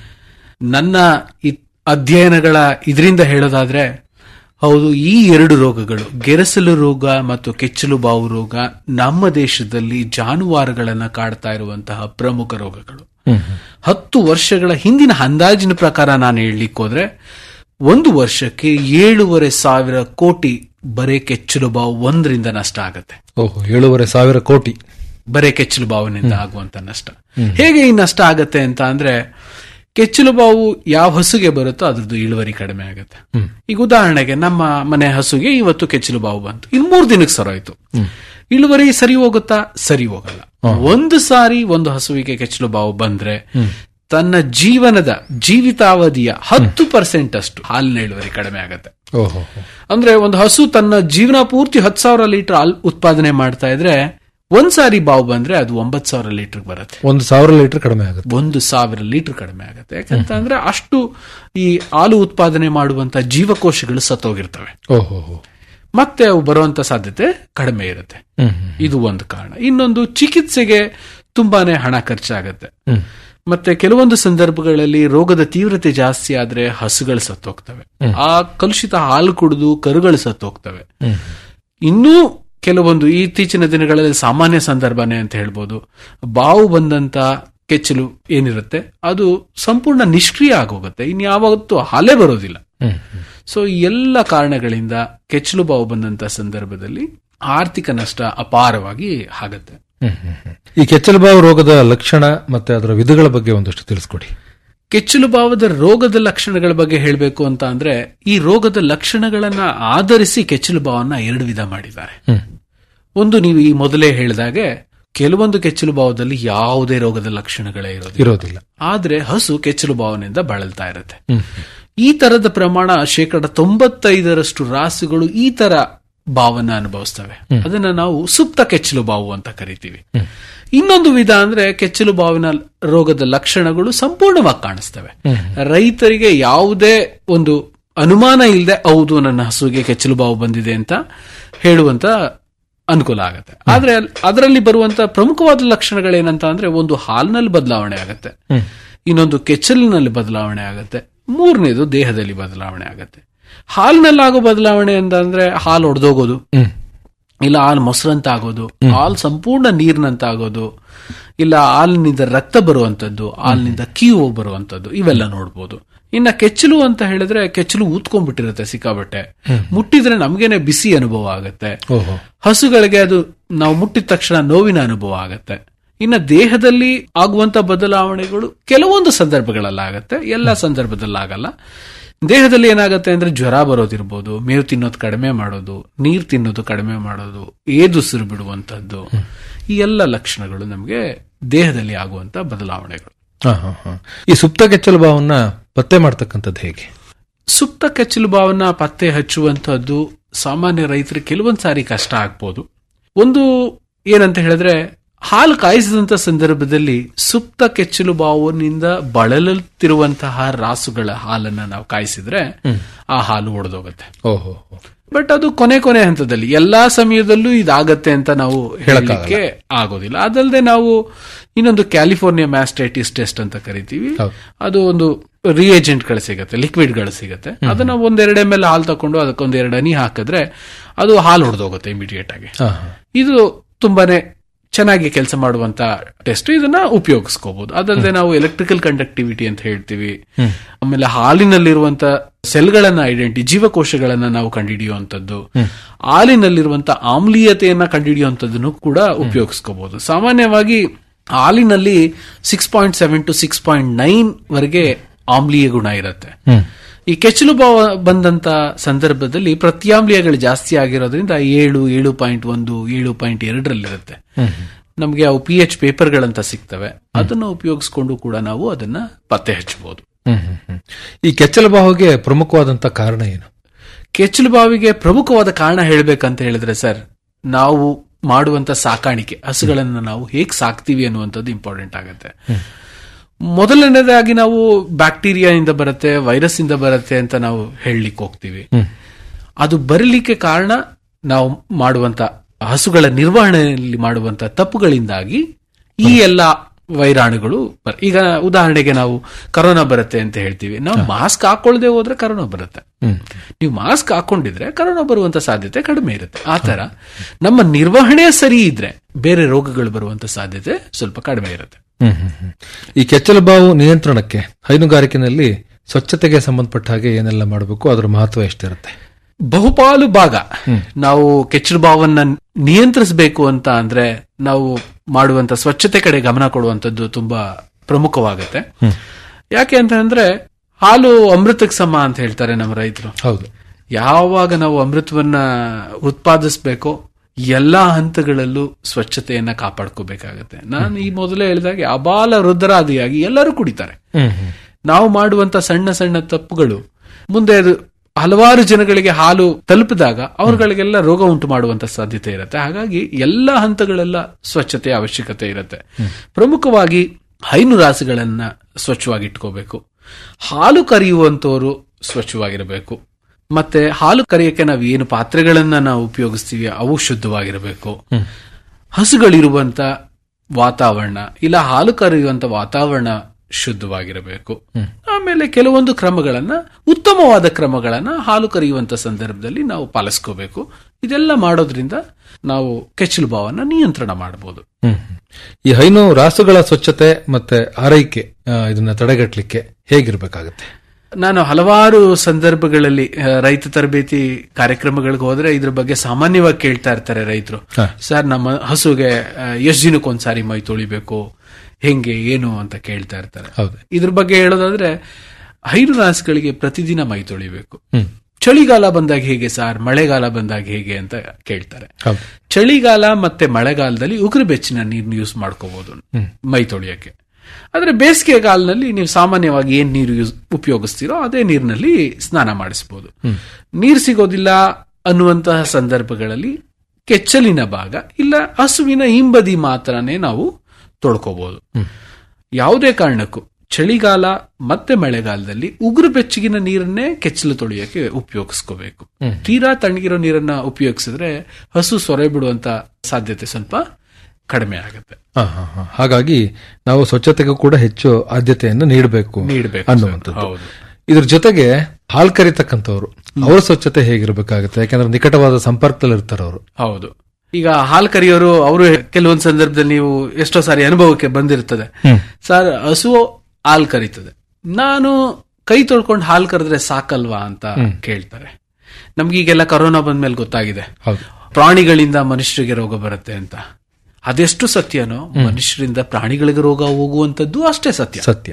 ನನ್ನ ಇ- ಅಧ್ಯಯನಗಳ ಇದರಿಂದ ಹೇಳೋದಾದ್ರೆ ಹೌದು ಈ ಎರಡು ರೋಗಗಳು ಗೆರಸಲು ರೋಗ ಮತ್ತು ಕೆಚ್ಚಲು ಬಾವು ರೋಗ ನಮ್ಮ ದೇಶದಲ್ಲಿ ಜಾನುವಾರುಗಳನ್ನ ಕಾಡ್ತಾ ಇರುವಂತಹ ಪ್ರಮುಖ ರೋಗಗಳು ಹತ್ತು ವರ್ಷಗಳ ಹಿಂದಿನ ಅಂದಾಜಿನ ಪ್ರಕಾರ ನಾನು ಹೇಳಲಿಕ್ಕೆ ಹೋದ್ರೆ ಒಂದು ವರ್ಷಕ್ಕೆ ಏಳೂವರೆ ಸಾವಿರ ಕೋಟಿ ಬರೇ ಕೆಚ್ಚಲು ಬಾವು ಒಂದರಿಂದ ನಷ್ಟ ಆಗತ್ತೆ ಓಹೋ ಏಳೂವರೆ ಸಾವಿರ ಕೋಟಿ ಬರೇ ಕೆಚ್ಚಲು ಬಾವಿನಿಂದ ಆಗುವಂತ ನಷ್ಟ ಹೇಗೆ ಈ ನಷ್ಟ ಆಗತ್ತೆ ಅಂತ ಅಂದ್ರೆ ಕೆಚ್ಚಲು ಬಾವು ಯಾವ ಹಸುಗೆ ಬರುತ್ತೋ ಅದ್ರದ್ದು ಇಳುವರಿ ಕಡಿಮೆ ಆಗುತ್ತೆ ಈಗ ಉದಾಹರಣೆಗೆ ನಮ್ಮ ಮನೆ ಹಸುಗೆ ಇವತ್ತು ಕೆಚ್ಚಲು ಬಾವು ಬಂತು ಇನ್ ಮೂರ್ ದಿನಕ್ಕೆ ಸರೋಯ್ತು ಇಳುವರಿ ಸರಿ ಹೋಗುತ್ತಾ ಸರಿ ಹೋಗಲ್ಲ ಒಂದು ಸಾರಿ ಒಂದು ಹಸುವಿಗೆ ಕೆಚ್ಚಲು ಬಾವು ಬಂದ್ರೆ ತನ್ನ ಜೀವನದ ಜೀವಿತಾವಧಿಯ ಹತ್ತು ಪರ್ಸೆಂಟ್ ಅಷ್ಟು ಹಾಲಿನ ಇಳುವರಿ ಕಡಿಮೆ ಆಗತ್ತೆ ಓಹೋ ಅಂದ್ರೆ ಒಂದು ಹಸು ತನ್ನ ಜೀವನ ಪೂರ್ತಿ ಹತ್ತು ಸಾವಿರ ಲೀಟರ್ ಹಾಲು ಉತ್ಪಾದನೆ ಮಾಡ್ತಾ ಇದ್ರೆ ಒಂದ್ ಸಾರಿ ಬಾವು ಬಂದ್ರೆ ಅದು ಒಂಬತ್ ಸಾವಿರ ಲೀಟರ್ ಬರುತ್ತೆ ಒಂದು ಸಾವಿರ ಲೀಟರ್ ಕಡಿಮೆ ಆಗುತ್ತೆ ಒಂದು ಸಾವಿರ ಲೀಟರ್ ಕಡಿಮೆ ಆಗುತ್ತೆ ಯಾಕಂತ ಅಂದ್ರೆ ಅಷ್ಟು ಈ ಹಾಲು ಉತ್ಪಾದನೆ ಮಾಡುವಂತ ಜೀವಕೋಶಗಳು ಸತ್ತೋಗಿರ್ತವೆ ಓಹೋ ಮತ್ತೆ ಅವು ಬರುವಂತ ಸಾಧ್ಯತೆ ಕಡಿಮೆ ಇರುತ್ತೆ ಇದು ಒಂದು ಕಾರಣ ಇನ್ನೊಂದು ಚಿಕಿತ್ಸೆಗೆ ತುಂಬಾನೇ ಹಣ ಖರ್ಚಾಗತ್ತೆ ಮತ್ತೆ ಕೆಲವೊಂದು ಸಂದರ್ಭಗಳಲ್ಲಿ ರೋಗದ ತೀವ್ರತೆ ಜಾಸ್ತಿ ಆದ್ರೆ ಹಸುಗಳು ಸತ್ತೋಗ್ತವೆ ಆ ಕಲುಷಿತ ಹಾಲು ಕುಡಿದು ಕರುಗಳು ಸತ್ತೋಗ್ತವೆ ಇನ್ನೂ ಕೆಲವೊಂದು ಇತ್ತೀಚಿನ ದಿನಗಳಲ್ಲಿ ಸಾಮಾನ್ಯ ಸಂದರ್ಭನೇ ಅಂತ ಹೇಳ್ಬೋದು ಬಾವು ಬಂದಂತ ಕೆಚ್ಚಲು ಏನಿರುತ್ತೆ ಅದು ಸಂಪೂರ್ಣ ನಿಷ್ಕ್ರಿಯ ಆಗೋಗುತ್ತೆ ಇನ್ಯಾವತ್ತೂ ಹಾಲೇ ಬರೋದಿಲ್ಲ ಸೊ ಈ ಎಲ್ಲ ಕಾರಣಗಳಿಂದ ಕೆಚ್ಚಲು ಬಾವು ಬಂದಂತ ಸಂದರ್ಭದಲ್ಲಿ ಆರ್ಥಿಕ ನಷ್ಟ ಅಪಾರವಾಗಿ ಆಗತ್ತೆ ಈ ಕೆಚ್ಚಲುಬಾವು ರೋಗದ ಲಕ್ಷಣ ಮತ್ತೆ ಅದರ ವಿಧಗಳ ಬಗ್ಗೆ ಒಂದಷ್ಟು ತಿಳಿಸ್ಕೊಡಿ ಕೆಚ್ಚಲು ಬಾವದ ರೋಗದ ಲಕ್ಷಣಗಳ ಬಗ್ಗೆ ಹೇಳಬೇಕು ಅಂತ ಅಂದ್ರೆ ಈ ರೋಗದ ಲಕ್ಷಣಗಳನ್ನ ಆಧರಿಸಿ ಕೆಚ್ಚಲು ಬಾವನ್ನ ಎರಡು ವಿಧ ಮಾಡಿದ್ದಾರೆ ಒಂದು ನೀವು ಈ ಮೊದಲೇ ಹೇಳಿದಾಗೆ ಕೆಲವೊಂದು ಕೆಚ್ಚಲು ಬಾವದಲ್ಲಿ ಯಾವುದೇ ರೋಗದ ಲಕ್ಷಣಗಳೇ ಇರೋದಿಲ್ಲ ಇರೋದಿಲ್ಲ ಆದ್ರೆ ಹಸು ಕೆಚ್ಚಲು ಬಾವನಿಂದ ಬಳಲ್ತಾ ಇರುತ್ತೆ ಈ ತರದ ಪ್ರಮಾಣ ಶೇಕಡ ತೊಂಬತ್ತೈದರಷ್ಟು ರಾಸುಗಳು ಈ ತರ ಬಾವನ್ನ ಅನುಭವಿಸ್ತವೆ ಅದನ್ನ ನಾವು ಸುಪ್ತ ಕೆಚ್ಚಲು ಬಾವು ಅಂತ ಕರಿತೀವಿ ಇನ್ನೊಂದು ವಿಧ ಅಂದ್ರೆ ಕೆಚ್ಚಲು ಬಾವಿನ ರೋಗದ ಲಕ್ಷಣಗಳು ಸಂಪೂರ್ಣವಾಗಿ ಕಾಣಿಸ್ತವೆ ರೈತರಿಗೆ ಯಾವುದೇ ಒಂದು ಅನುಮಾನ ಇಲ್ಲದೆ ಹೌದು ನನ್ನ ಹಸುವಿಗೆ ಕೆಚ್ಚಲು ಬಾವು ಬಂದಿದೆ ಅಂತ ಹೇಳುವಂತ ಅನುಕೂಲ ಆಗುತ್ತೆ ಆದ್ರೆ ಅದರಲ್ಲಿ ಬರುವಂತ ಪ್ರಮುಖವಾದ ಲಕ್ಷಣಗಳೇನಂತ ಅಂದ್ರೆ ಒಂದು ಹಾಲಿನಲ್ಲಿ ಬದಲಾವಣೆ ಆಗುತ್ತೆ ಇನ್ನೊಂದು ಕೆಚ್ಚಲಿನಲ್ಲಿ ಬದಲಾವಣೆ ಆಗುತ್ತೆ ಮೂರನೇದು ದೇಹದಲ್ಲಿ ಬದಲಾವಣೆ ಆಗುತ್ತೆ ಹಾಲಿನಲ್ಲಾಗೋ ಬದಲಾವಣೆ ಅಂತಂದ್ರೆ ಹಾಲು ಒಡೆದೋಗೋದು ಇಲ್ಲ ಹಾಲು ಮೊಸರಂತ ಆಗೋದು ಹಾಲು ಸಂಪೂರ್ಣ ನೀರಿನಂತ ಆಗೋದು ಇಲ್ಲ ಹಾಲಿನಿಂದ ರಕ್ತ ಬರುವಂತದ್ದು ಹಾಲಿನಿಂದ ಕೀವು ಬರುವಂತದ್ದು ಇವೆಲ್ಲ ನೋಡ್ಬೋದು ಇನ್ನ ಕೆಚ್ಚಲು ಅಂತ ಹೇಳಿದ್ರೆ ಕೆಚ್ಚಲು ಊದ್ಕೊಂಡ್ಬಿಟ್ಟಿರುತ್ತೆ ಸಿಕ್ಕಾಬಟ್ಟೆ ಮುಟ್ಟಿದ್ರೆ ನಮ್ಗೇನೆ ಬಿಸಿ ಅನುಭವ ಆಗತ್ತೆ ಓಹೋ ಹಸುಗಳಿಗೆ ಅದು ನಾವು ಮುಟ್ಟಿದ ತಕ್ಷಣ ನೋವಿನ ಅನುಭವ ಆಗತ್ತೆ ಇನ್ನ ದೇಹದಲ್ಲಿ ಆಗುವಂತ ಬದಲಾವಣೆಗಳು ಕೆಲವೊಂದು ಸಂದರ್ಭಗಳಲ್ಲಾಗತ್ತೆ ಎಲ್ಲ ಸಂದರ್ಭದಲ್ಲಾಗಲ್ಲ ದೇಹದಲ್ಲಿ ಏನಾಗುತ್ತೆ ಅಂದ್ರೆ ಜ್ವರ ಬರೋದಿರ್ಬೋದು ಮೇವು ತಿನ್ನೋದು ಕಡಿಮೆ ಮಾಡೋದು ನೀರು ತಿನ್ನೋದು ಕಡಿಮೆ ಮಾಡೋದು ಏದುಸಿರು ಬಿಡುವಂತದ್ದು ಈ ಎಲ್ಲ ಲಕ್ಷಣಗಳು ನಮಗೆ ದೇಹದಲ್ಲಿ ಆಗುವಂತ ಬದಲಾವಣೆಗಳು ಹಾ, ಹಾ, ಹಾ. ಈ ಸುಪ್ತ ಕೆಚ್ಚಲುಬಾವನ್ನ ಪತ್ತೆ ಮಾಡ್ತಕ್ಕಂಥದ್ದು ಹೇಗೆ ಸುಪ್ತ ಕೆಚ್ಚಲು ಬಾವನ್ನ ಪತ್ತೆ ಹಚ್ಚುವಂತದ್ದು ಸಾಮಾನ್ಯ ರೈತರಿಗೆ ಕೆಲವೊಂದ್ ಸಾರಿ ಕಷ್ಟ ಆಗ್ಬೋದು ಒಂದು ಏನಂತ ಹೇಳಿದ್ರೆ ಹಾಲು ಕಾಯಿಸಿದಂತ ಸಂದರ್ಭದಲ್ಲಿ ಸುಪ್ತ ಕೆಚ್ಚಲು ಬಾವಿನಿಂದ ಬಳಲುತ್ತಿರುವಂತಹ ರಾಸುಗಳ ಹಾಲನ್ನ ನಾವು ಕಾಯಿಸಿದ್ರೆ ಆ ಹಾಲು ಒಡೆದೋಗುತ್ತೆ ಓಹೋ ಬಟ್ ಅದು ಕೊನೆ ಕೊನೆ ಹಂತದಲ್ಲಿ ಎಲ್ಲಾ ಸಮಯದಲ್ಲೂ ಇದಾಗತ್ತೆ ಅಂತ ನಾವು ಹೇಳಲಿಕ್ಕೆ ಆಗೋದಿಲ್ಲ ಅದಲ್ಲದೆ ನಾವು ಇನ್ನೊಂದು ಕ್ಯಾಲಿಫೋರ್ನಿಯಾ ಮ್ಯಾಸ್ಟೈಟಿಸ್ ಟೆಸ್ಟ್ ಅಂತ ಕರಿತೀವಿ ಅದು ಒಂದು ರಿಯೇಜೆಂಟ್ ಗಳು ಸಿಗತ್ತೆ ಲಿಕ್ವಿಡ್ ಗಳು ಸಿಗತ್ತೆ ಅದನ್ನ ಒಂದೆರಡು ಎಮ್ ಎಲ್ ಹಾಲು ತಕೊಂಡು ಅದಕ್ಕೊಂದ್ ಎರಡು ಹನಿ ಹಾಕಿದ್ರೆ ಅದು ಹಾಲು ಹೊಡೆದೋಗುತ್ತೆ ಇಮಿಡಿಯೇಟ್ ಆಗಿ ಹಾ, ಹಾ. ಇದು ತುಂಬಾನೇ ಚೆನ್ನಾಗಿ ಕೆಲಸ ಮಾಡುವಂತ ಟೆಸ್ಟ್ ಇದನ್ನ ಉಪಯೋಗಿಸ್ಕೋಬಹುದು ಅದಲ್ಲದೆ ನಾವು ಎಲೆಕ್ಟ್ರಿಕಲ್ ಕಂಡಕ್ಟಿವಿಟಿ ಅಂತ ಹೇಳ್ತೀವಿ ಆಮೇಲೆ ಹಾಲಿನಲ್ಲಿರುವಂತ ಸೆಲ್ಗಳನ್ನ ಐಡೆಂಟಿ ಜೀವಕೋಶಗಳನ್ನ ನಾವು ಕಂಡುಹಿಡಿಯುವಂತದ್ದು ಹಾಲಿನಲ್ಲಿರುವಂತ ಆಮ್ಲೀಯತೆಯನ್ನ ಕಂಡುಹಿಡಿಯುವಂತದ್ದನ್ನು ಕೂಡ ಉಪಯೋಗಿಸ್ಕೋಬಹುದು ಸಾಮಾನ್ಯವಾಗಿ ಹಾಲಿನಲ್ಲಿ six point seven to six point nine ವರೆಗೆ ಆಮ್ಲೀಯ ಗುಣ ಇರುತ್ತೆ ಈ ಕೆಚ್ಚಲು ಬಾವ ಬಂದಂತ ಸಂದರ್ಭದಲ್ಲಿ ಪ್ರತ್ಯಾಮ್ಲೀಯಗಳು ಜಾಸ್ತಿ ಆಗಿರೋದ್ರಿಂದ ಏಳು ಏಳು ಪಾಯಿಂಟ್ ಒಂದು ಏಳು ಪಾಯಿಂಟ್ ಎರಡರಲ್ಲಿರುತ್ತೆ ನಮಗೆ ಅವು ಪಿ ಎಚ್ ಪೇಪರ್ಗಳಂತ ಸಿಗ್ತವೆ ಅದನ್ನು ಉಪಯೋಗಿಸ್ಕೊಂಡು ಕೂಡ ನಾವು ಅದನ್ನ ಪತ್ತೆ ಹಚ್ಚಬಹುದು ಹ್ಮ್, ಹ್ಮ್, ಹ್ಮ್. ಈ ಕೆಚ್ಚಲುಬಾಹುಗೆ ಪ್ರಮುಖವಾದಂತ ಕಾರಣ ಏನು ಕೆಚ್ಚಲು ಬಾವಿಗೆ ಪ್ರಮುಖವಾದ ಕಾರಣ ಹೇಳ್ಬೇಕಂತ ಹೇಳಿದ್ರೆ ಸರ್ ನಾವು ಮಾಡುವಂತ ಸಾಕಾಣಿಕೆ ಹಸುಗಳನ್ನ ನಾವು ಹೇಗ್ ಸಾಕ್ತಿವಿ ಅನ್ನುವಂಥದ್ದು ಇಂಪಾರ್ಟೆಂಟ್ ಆಗುತ್ತೆ ಮೊದಲನೇದಾಗಿ ನಾವು ಬ್ಯಾಕ್ಟೀರಿಯಾ ಇಂದ ಬರುತ್ತೆ ವೈರಸ್ ಇಂದ ಬರುತ್ತೆ ಅಂತ ನಾವು ಹೇಳಲಿಕ್ಕೆ ಹೋಗ್ತೀವಿ ಅದು ಬರಲಿಕ್ಕೆ ಕಾರಣ ನಾವು ಮಾಡುವಂತ ಹಸುಗಳ ನಿರ್ವಹಣೆಯಲ್ಲಿ ಮಾಡುವಂತ ತಪ್ಪುಗಳಿಂದಾಗಿ ಈ ಎಲ್ಲ ವೈರಾಣುಗಳು ಬರ್- ಈಗ ಉದಾಹರಣೆಗೆ ನಾವು ಕರೋನಾ ಬರುತ್ತೆ ಅಂತ ಹೇಳ್ತೀವಿ ನಾವು ಮಾಸ್ಕ್ ಹಾಕೊಳ್ಳದೆ ಹೋದ್ರೆ ಕರೋನಾ ಬರುತ್ತೆ ನೀವು ಮಾಸ್ಕ್ ಹಾಕೊಂಡಿದ್ರೆ ಕರೋನಾ ಬರುವಂತ ಸಾಧ್ಯತೆ ಕಡಿಮೆ ಇರುತ್ತೆ ಆ ತರ ನಮ್ಮ ನಿರ್ವಹಣೆ ಸರಿ ಇದ್ರೆ ಬೇರೆ ರೋಗಗಳು ಬರುವಂತ ಸಾಧ್ಯತೆ ಸ್ವಲ್ಪ ಕಡಿಮೆ ಇರುತ್ತೆ ಹ್ಮ್, ಹ್ಮ್, ಹ್ಮ್. ಈ ಕೆಚ್ಚಲುಬಾವು ನಿಯಂತ್ರಣಕ್ಕೆ ಹೈನುಗಾರಿಕೆನಲ್ಲಿ ಸ್ವಚ್ಛತೆಗೆ ಸಂಬಂಧಪಟ್ಟ ಹಾಗೆ ಏನೆಲ್ಲ ಮಾಡಬೇಕು ಅದರ ಮಹತ್ವ ಎಷ್ಟಿರುತ್ತೆ ಬಹುಪಾಲು ಭಾಗ ನಾವು ಕೆಚ್ಚಲು ಬಾವನ್ನ ನಿಯಂತ್ರಿಸಬೇಕು ಅಂತ ಅಂದ್ರೆ ನಾವು ಮಾಡುವಂತ ಸ್ವಚ್ಛತೆ ಕಡೆ ಗಮನ ಕೊಡುವಂತದ್ದು ತುಂಬಾ ಪ್ರಮುಖವಾಗುತ್ತೆ ಯಾಕೆ ಅಂತ ಅಂದ್ರೆ ಹಾಲು ಅಮೃತಕ್ಕೆ ಸಮ ಅಂತ ಹೇಳ್ತಾರೆ ನಮ್ಮ ರೈತರು ಹೌದು ಯಾವಾಗ ನಾವು ಅಮೃತವನ್ನ ಉತ್ಪಾದಿಸಬೇಕೋ ಎಲ್ಲಾ ಹಂತಗಳಲ್ಲೂ ಸ್ವಚ್ಛತೆಯನ್ನ ಕಾಪಾಡ್ಕೋಬೇಕಾಗತ್ತೆ ನಾನು ಈ ಮೊದಲೇ ಹೇಳಿದಾಗೆ ಅಬಾಲ ವೃದ್ಧರಾದಿಯಾಗಿ ಎಲ್ಲರೂ ಕುಡಿತಾರೆ ಹ್ಮ್, ಹ್ಮ್. ನಾವು ಮಾಡುವಂತ ಸಣ್ಣ ಸಣ್ಣ ತಪ್ಪುಗಳು ಮುಂದೆ ಅದು ಹಲವಾರು ಜನಗಳಿಗೆ ಹಾಲು ತಲುಪಿದಾಗ ಅವರುಗಳಿಗೆಲ್ಲ ರೋಗ ಉಂಟು ಮಾಡುವಂತ ಸಾಧ್ಯತೆ ಇರುತ್ತೆ ಹಾಗಾಗಿ ಎಲ್ಲ ಹಂತಗಳೆಲ್ಲ ಸ್ವಚ್ಛತೆಯ ಅವಶ್ಯಕತೆ ಇರುತ್ತೆ ಪ್ರಮುಖವಾಗಿ ಹೈನು ರಾಸುಗಳನ್ನ ಸ್ವಚ್ಛವಾಗಿ ಇಟ್ಕೋಬೇಕು ಹಾಲು ಕರೆಯುವಂತವರು ಸ್ವಚ್ಛವಾಗಿರಬೇಕು ಮತ್ತೆ ಹಾಲು ಕರೆಯಕ್ಕೆ ನಾವು ಏನು ಪಾತ್ರೆಗಳನ್ನ ನಾವು ಉಪಯೋಗಿಸ್ತೀವಿ ಅವು ಶುದ್ಧವಾಗಿರಬೇಕು ಹಸುಗಳಿರುವಂತ ವಾತಾವರಣ ಇಲ್ಲ ಹಾಲು ಕರೆಯುವಂತ ವಾತಾವರಣ ಶುದ್ಧವಾಗಿರಬೇಕು ಆಮೇಲೆ ಕೆಲವೊಂದು ಕ್ರಮಗಳನ್ನ ಉತ್ತಮವಾದ ಕ್ರಮಗಳನ್ನ ಹಾಲು ಕರೆಯುವಂತ ಸಂದರ್ಭದಲ್ಲಿ ನಾವು ಪಾಲಿಸ್ಕೋಬೇಕು ಇದೆಲ್ಲ ಮಾಡೋದ್ರಿಂದ ನಾವು ಕೆಚ್ಚಲು ಭಾವನ ನಿಯಂತ್ರಣ ಮಾಡಬಹುದು ಹ್ಮ್. ಈ ಹೈನು ರಾಸುಗಳ ಸ್ವಚ್ಛತೆ ಮತ್ತೆ ಆರೈಕೆ ಆ, ಇದನ್ನ ತಡೆಗಟ್ಟಲಿಕ್ಕೆ ಹೇಗಿರ್ಬೇಕಾಗತ್ತೆ ನಾನು ಹಲವಾರು ಸಂದರ್ಭಗಳಲ್ಲಿ ಆ, ರೈತ ತರಬೇತಿ ಕಾರ್ಯಕ್ರಮಗಳಿಗೆ ಹೋದ್ರೆ ಇದ್ರ ಬಗ್ಗೆ ಸಾಮಾನ್ಯವಾಗಿ ಕೇಳ್ತಾ ಇರ್ತಾರೆ ರೈತರು ಹ. ಸರ್ ನಮ್ಮ ಹಸುಗೆ ಎಷ್ಟು ದಿನಕ್ಕೊಂದ್ಸಾರಿ ಮೈ ತೊಳಿಬೇಕು ಹೆಂಗೆ ಏನು ಅಂತ ಕೇಳ್ತಾ ಇರ್ತಾರೆ ಹೌದು ಇದ್ರ ಬಗ್ಗೆ ಹೇಳೋದಾದ್ರೆ ಹೈನು ರಾಸುಗಳಿಗೆ ಪ್ರತಿದಿನ ಮೈ ತೊಳಿಬೇಕು ಹ್ಮ್. ಚಳಿಗಾಲ ಬಂದಾಗ ಹೇಗೆ ಸರ್ ಮಳೆಗಾಲ ಬಂದಾಗ ಹೇಗೆ ಅಂತ ಕೇಳ್ತಾರೆ ಹೌದು ಚಳಿಗಾಲ ಮತ್ತೆ ಮಳೆಗಾಲದಲ್ಲಿ ಉಗುರು ಬೆಚ್ಚಿನ ನೀರ್ನ ಯೂಸ್ ಮಾಡ್ಕೋಬಹುದು ಹ್ಮ್. ಮೈ ತೊಳಿಯಕ್ಕೆ ಆದ್ರೆ ಬೇಸಿಗೆಗಾಲದಲ್ಲಿ ನೀವು ಸಾಮಾನ್ಯವಾಗಿ ಏನ್ ನೀರು ಯೂಸ್ ಉಪಯೋಗಿಸ್ತೀರೋ ಅದೇ ನೀರಿನಲ್ಲಿ ಸ್ನಾನ ಮಾಡಿಸಬಹುದು ಹ್ಮ್. ನೀರು ಸಿಗೋದಿಲ್ಲ ಅನ್ನುವಂತಹ ಸಂದರ್ಭಗಳಲ್ಲಿ ಕೆಚ್ಚಲಿನ ಭಾಗ ಇಲ್ಲ ಹಸುವಿನ ಹಿಂಬದಿ ಮಾತ್ರನೇ ನಾವು ತೊಳ್ಕೋಬಹುದು ಯಾವುದೇ ಕಾರಣಕ್ಕೂ ಚಳಿಗಾಲ ಮತ್ತೆ ಮಳೆಗಾಲದಲ್ಲಿ ಉಗುರು ಬೆಚ್ಚಗಿನ ನೀರನ್ನೇ ಕೆಚ್ಚಲು ತೊಳೆಯಕ್ಕೆ ಉಪಯೋಗಿಸ್ಕೋಬೇಕು ಹ್ಮ್. ತೀರಾ ತಣ್ಣಗಿರೋ ನೀರನ್ನ ಉಪಯೋಗಿಸಿದ್ರೆ ಹಸು ಸೊರೆ ಬಿಡುವಂತ ಸಾಧ್ಯತೆ ಸ್ವಲ್ಪ ಕಡಿಮೆ ಆಗುತ್ತೆ ಹ, ಹ, ಹ. ಹಾಗಾಗಿ ನಾವು ಸ್ವಚ್ಛತೆಗೂ ಕೂಡ ಹೆಚ್ಚು ಆದ್ಯತೆಯನ್ನು ನೀಡಬೇಕು ನೀಡಬೇಕು ಅನ್ನುವಂಥದ್ದು ಹೌದು. ಇದ್ರ ಜೊತೆಗೆ ಹಾಲ್ ಕರಿತಕ್ಕಂಥವ್ರು ಅವರ ಸ್ವಚ್ಛತೆ ಹೇಗಿರ್ಬೇಕಾಗುತ್ತೆ ಯಾಕಂದ್ರೆ ನಿಕಟವಾದ ಸಂಪರ್ಕದಲ್ಲಿ ಇರ್ತಾರೆ ಅವರು ಹೌದು ಈಗ ಹಾಲ್ ಕರಿಯೋರು ಅವರು ಕೆಲವೊಂದು ಸಂದರ್ಭದಲ್ಲಿ ನೀವು ಎಷ್ಟೋ ಸಾರಿ ಅನುಭವಕ್ಕೆ ಬಂದಿರ್ತದೆ ಸರ್ ಹಸು ಹಾಲ್ ಕರಿತದೆ ನಾನು ಕೈ ತೊಳ್ಕೊಂಡು ಹಾಲ್ ಕರೆದ್ರೆ ಸಾಕಲ್ವಾ ಅಂತ ಹ್ಮ್. ಕೇಳ್ತಾರೆ ನಮ್ಗೆ ಈಗೆಲ್ಲ ಕರೋನಾ ಬಂದ್ಮೇಲೆ ಗೊತ್ತಾಗಿದೆ ಹೌದು ಪ್ರಾಣಿಗಳಿಂದ ಮನುಷ್ಯರಿಗೆ ರೋಗ ಬರುತ್ತೆ ಅಂತ ಅದೆಷ್ಟು ಸತ್ಯನೋ ಮನುಷ್ಯರಿಂದ ಪ್ರಾಣಿಗಳಿಗೆ ರೋಗ ಹೋಗುವಂತದ್ದು ಅಷ್ಟೇ ಸತ್ಯ ಸತ್ಯ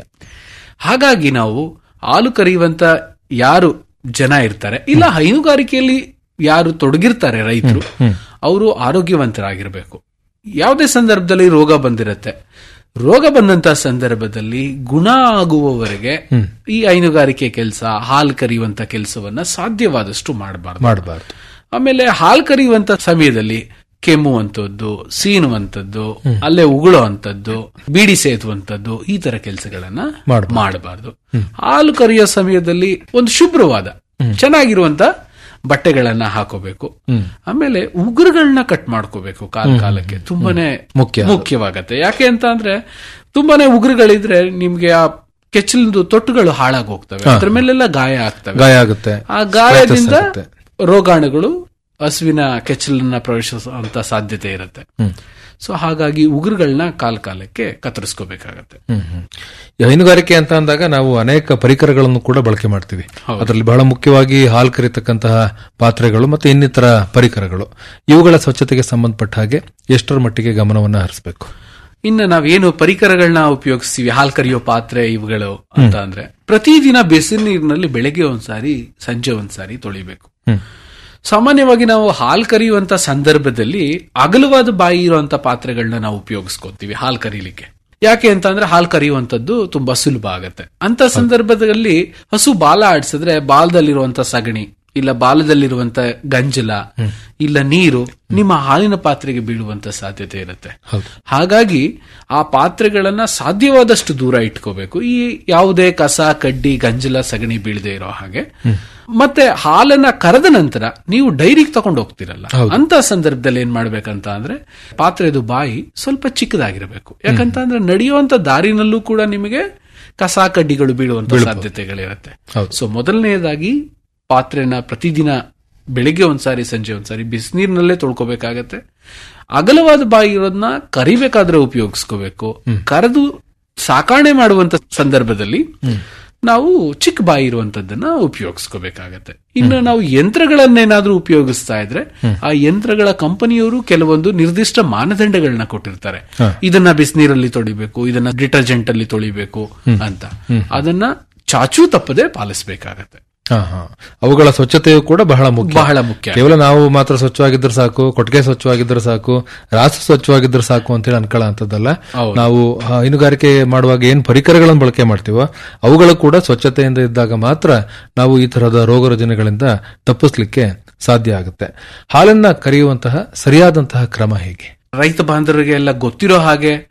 ಹಾಗಾಗಿ ನಾವು ಹಾಲು ಕರೆಯುವಂತ ಯಾರು ಜನ ಇರ್ತಾರೆ ಇಲ್ಲ ಹೈನುಗಾರಿಕೆಯಲ್ಲಿ ಯಾರು ತೊಡಗಿರ್ತಾರೆ ರೈತರು ಅವರು ಆರೋಗ್ಯವಂತರಾಗಿರ್ಬೇಕು ಯಾವುದೇ ಸಂದರ್ಭದಲ್ಲಿ ರೋಗ ಬಂದಿರತ್ತೆ ರೋಗ ಬಂದಂತ ಸಂದರ್ಭದಲ್ಲಿ ಗುಣ ಆಗುವವರೆಗೆ ಈ ಹೈನುಗಾರಿಕೆ ಕೆಲಸ ಹಾಲು ಕರೆಯುವಂತ ಕೆಲಸವನ್ನ ಸಾಧ್ಯವಾದಷ್ಟು ಮಾಡಬಾರ್ದು ಮಾಡಬಾರ್ದು ಆಮೇಲೆ ಹಾಲು ಕರೆಯುವಂತ ಸಮಯದಲ್ಲಿ ಕೆಮ್ಮುವಂತದ್ದು ಸೀನುವಂತದ್ದು ಅಲ್ಲೇ ಉಗುಳುವಂತದ್ದು ಬೀಡಿ ಸೇದುವಂತದ್ದು ಈ ತರ ಕೆಲಸಗಳನ್ನ ಮಾಡ್ಬಾರ್ದು. ಮಾಡಬಾರ್ದು ಹಾಲು ಕರೆಯೋ ಸಮಯದಲ್ಲಿ ಒಂದು ಶುಭ್ರವಾದ ಚೆನ್ನಾಗಿರುವಂತ ಬಟ್ಟೆಗಳನ್ನ ಹಾಕೋಬೇಕು ಹ್ಮ್. ಆಮೇಲೆ ಉಗುರುಗಳನ್ನ ಕಟ್ ಮಾಡ್ಕೋಬೇಕು ಕಾಲ ಕಾಲಕ್ಕೆ ತುಂಬಾನೇ ಮುಖ್ಯ ಅದು. ಮುಖ್ಯವಾಗತ್ತೆ ಯಾಕೆ ಅಂತ ಅಂದ್ರೆ ತುಂಬಾನೇ ಉಗುರುಗಳಿದ್ರೆ ನಿಮ್ಗೆ ಆ ಕೆಚ್ಚಲಿಂದು ತೊಟ್ಟುಗಳು ಹಾಳಾಗಿ ಹೋಗ್ತವೆ ಹಾ. ಅದ್ರ ಮೇಲೆಲ್ಲ ಗಾಯ ಆಗ್ತವೆ ಗಾಯ ಆಗುತ್ತೆ ಆ ಗಾಯದಿಂದ Scratches ಆಗುತ್ತೆ. ರೋಗಾಣುಗಳು ಹಸುವಿನ ಕೆಚ್ಚಲನ್ನ ಪ್ರವೇಶಿಸುವಂತ ಸಾಧ್ಯತೆ ಇರುತ್ತೆ ಹ್ಮ್. ಸೊ ಹಾಗಾಗಿ ಉಗುರುಗಳನ್ನ ಕಾಲ ಕಾಲಕ್ಕೆ ಕತ್ತರಿಸ್ಕೋಬೇಕಾಗತ್ತೆ ಹ್ಮ್, ಹ್ಮ್. ಈ ಹೈನುಗಾರಿಕೆ ಅಂತ ಅಂದಾಗ ನಾವು ಅನೇಕ ಪರಿಕರಗಳನ್ನು ಕೂಡ ಬಳಕೆ ಮಾಡ್ತೀವಿ ಹೌದು. ಅದರಲ್ಲಿ ಬಹಳ ಮುಖ್ಯವಾಗಿ ಹಾಲು ಕರಿತಕ್ಕಂತಹ ಪಾತ್ರೆಗಳು ಮತ್ತೆ ಇನ್ನಿತರ ಪರಿಕರಗಳು ಇವುಗಳ ಸ್ವಚ್ಛತೆಗೆ ಸಂಬಂಧಪಟ್ಟ ಹಾಗೆ ಎಷ್ಟರ ಮಟ್ಟಿಗೆ ಗಮನವನ್ನು ಹರಿಸಬೇಕು ಇನ್ನು ನಾವೇನು ಪರಿಕರಗಳನ್ನ ಉಪಯೋಗಿಸ್ತೀವಿ ಹಾಲ್ ಕರಿಯೋ ಪಾತ್ರೆ ಇವುಗಳು ಅಂತ ಅಂದ್ರೆ ಪ್ರತಿದಿನ ಬಿಸಿ ನೀರಿನಲ್ಲಿ ಬೆಳಗ್ಗೆ ಒಂದ್ಸಾರಿ ಸಂಜೆ ಒಂದ್ಸಾರಿ ತೊಳಿಬೇಕು ಹ್ಮ್. ಸಾಮಾನ್ಯವಾಗಿ ನಾವು ಹಾಲ್ ಕರಿಯುವಂತ ಸಂದರ್ಭದಲ್ಲಿ ಅಗಲವಾದ ಬಾಯಿ ಇರುವಂತ ಪಾತ್ರೆಗಳನ್ನ ನಾವು ಉಪಯೋಗಿಸ್ಕೊತೀವಿ ಹಾಲ್ ಕರೀಲಿಕ್ಕೆ ಯಾಕೆ ಅಂತ ಅಂದ್ರೆ ಹಾಲ್ ಕರಿಯುವಂತದ್ದು ತುಂಬಾ ಸುಲಭ ಆಗತ್ತೆ ಅಂತ ಸಂದರ್ಭದಲ್ಲಿ ಹಸು ಬಾಲ ಆಡಿಸಿದ್ರೆ ಬಾಲದಲ್ಲಿರುವಂತ ಸಗಣಿ ಇಲ್ಲ ಬಾಲದಲ್ಲಿರುವಂತ ಗಂಜಲ ಇಲ್ಲ ನೀರು ನಿಮ್ಮ ಹಾಲಿನ ಪಾತ್ರೆಗೆ ಬೀಳುವಂತ ಸಾಧ್ಯತೆ ಇರುತ್ತೆ ಹೌದು ಹಾಗಾಗಿ ಆ ಪಾತ್ರೆಗಳನ್ನ ಸಾಧ್ಯವಾದಷ್ಟು ದೂರ ಇಟ್ಕೋಬೇಕು ಈ ಯಾವುದೇ ಕಸ ಕಡ್ಡಿ ಗಂಜಲ ಸಗಣಿ ಬೀಳದೆ ಇರೋ ಹಾಗೆ ಮತ್ತೆ ಹಾಲನ್ನ ಕರೆದ ನಂತರ ನೀವು ಡೈರಿಗೆ ತಗೊಂಡು ಹೋಗ್ತಿರಲ್ಲ ಹೌದು. ಅಂತ ಸಂದರ್ಭದಲ್ಲಿ ಏನ್ ಮಾಡ್ಬೇಕಂತ ಅಂದ್ರೆ ಪಾತ್ರೆದು ಬಾಯಿ ಸ್ವಲ್ಪ ಚಿಕ್ಕದಾಗಿರಬೇಕು ಯಾಕಂತ ಅಂದ್ರೆ ನಡೆಯುವಂತ ದಾರಿನಲ್ಲೂ ಕೂಡ ನಿಮಗೆ ಕಸ ಕಡ್ಡಿಗಳು ಬೀಳುವಂತ ಬೀಳ್ಬೋದು. ಸಾಧ್ಯತೆಗಳಿರುತ್ತೆ ಹೌದು. ಸೊ ಮೊದಲನೆಯದಾಗಿ ಪಾತ್ರೆನ ಪ್ರತಿದಿನ ಬೆಳಿಗ್ಗೆ ಒಂದ್ಸಾರಿ ಸಂಜೆ ಒಂದ್ಸಾರಿ ಬಿಸಿನೀರಿನಲ್ಲೇ ತೊಳ್ಕೊಬೇಕಾಗತ್ತೆ ಅಗಲವಾದ ಬಾಯಿ ಇರೋದನ್ನ ಕರಿಬೇಕಾದ್ರೆ ಉಪಯೋಗಿಸ್ಕೋಬೇಕು ಕರೆದು ಸಾಕಾಣೆ ಮಾಡುವಂತ ಸಂದರ್ಭದಲ್ಲಿ ನಾವು ಚಿಕ್ಕ ಬಾಯಿ ಇರುವಂತದ್ದನ್ನ ಉಪಯೋಗಿಸ್ಕೋಬೇಕಾಗತ್ತೆ ಇನ್ನು ನಾವು ಯಂತ್ರಗಳನ್ನೇನಾದ್ರೂ ಉಪಯೋಗಿಸ್ತಾ ಇದ್ರೆ ಆ ಯಂತ್ರಗಳ ಕಂಪನಿಯವರು ಕೆಲವೊಂದು ನಿರ್ದಿಷ್ಟ ಮಾನದಂಡಗಳನ್ನ ಕೊಟ್ಟಿರ್ತಾರೆ ಹ. ಇದನ್ನ ಬಿಸಿನೀರಲ್ಲಿ ತೊಳಿಬೇಕು ಇದನ್ನ ಡಿಟರ್ಜೆಂಟ್ ಅಲ್ಲಿ ತೊಳಿಬೇಕು ಅಂತ ಅದನ್ನ ಚಾಚೂ ತಪ್ಪದೆ ಪಾಲಿಸಬೇಕಾಗತ್ತೆ ಹಾ ಹಾ ಅವುಗಳ ಸ್ವಚ್ಛತೆಯು ಕೂಡ ಬಹಳ ಮುಖ್ಯ ಬಹಳ ಮುಖ್ಯ. ಕೇವಲ ನಾವು ಮಾತ್ರ ಸ್ವಚ್ಛವಾಗಿದ್ರೆ ಸಾಕು ಕೊಟ್ಟಿಗೆ ಸ್ವಚ್ಛವಾಗಿದ್ರೆ ಸಾಕು ರಾಸು ಸ್ವಚ್ಛವಾಗಿದ್ರೆ ಸಾಕು ಅಂತ ಹೇಳಿ ಅನ್ಕೊಳ್ಳೋ ಅಂತದ್ದಲ್ಲ ಹೌದು. ನಾವು ಆ, ಹೈನುಗಾರಿಕೆ ಮಾಡುವಾಗ ಏನ್ ಪರಿಕರಗಳನ್ನು ಬಳಕೆ ಮಾಡ್ತೀವೋ ಅವುಗಳು ಕೂಡ ಸ್ವಚ್ಛತೆಯಿಂದ ಇದ್ದಾಗ ಮಾತ್ರ ನಾವು ಈ ತರಹದ ರೋಗ ರುಜಿನಗಳಿಂದ ತಪ್ಪಿಸ್ಲಿಕ್ಕೆ ಸಾಧ್ಯ ಆಗುತ್ತೆ ಹಾಲನ್ನ ಕರೆಯುವಂತಹ ಸರಿಯಾದಂತಹ ಕ್ರಮ ಹೇಗೆ ರೈತ ಬಾಂಧವರಿಗೆ ಎಲ್ಲ ಗೊತ್ತಿರೋ ಹಾಗೆ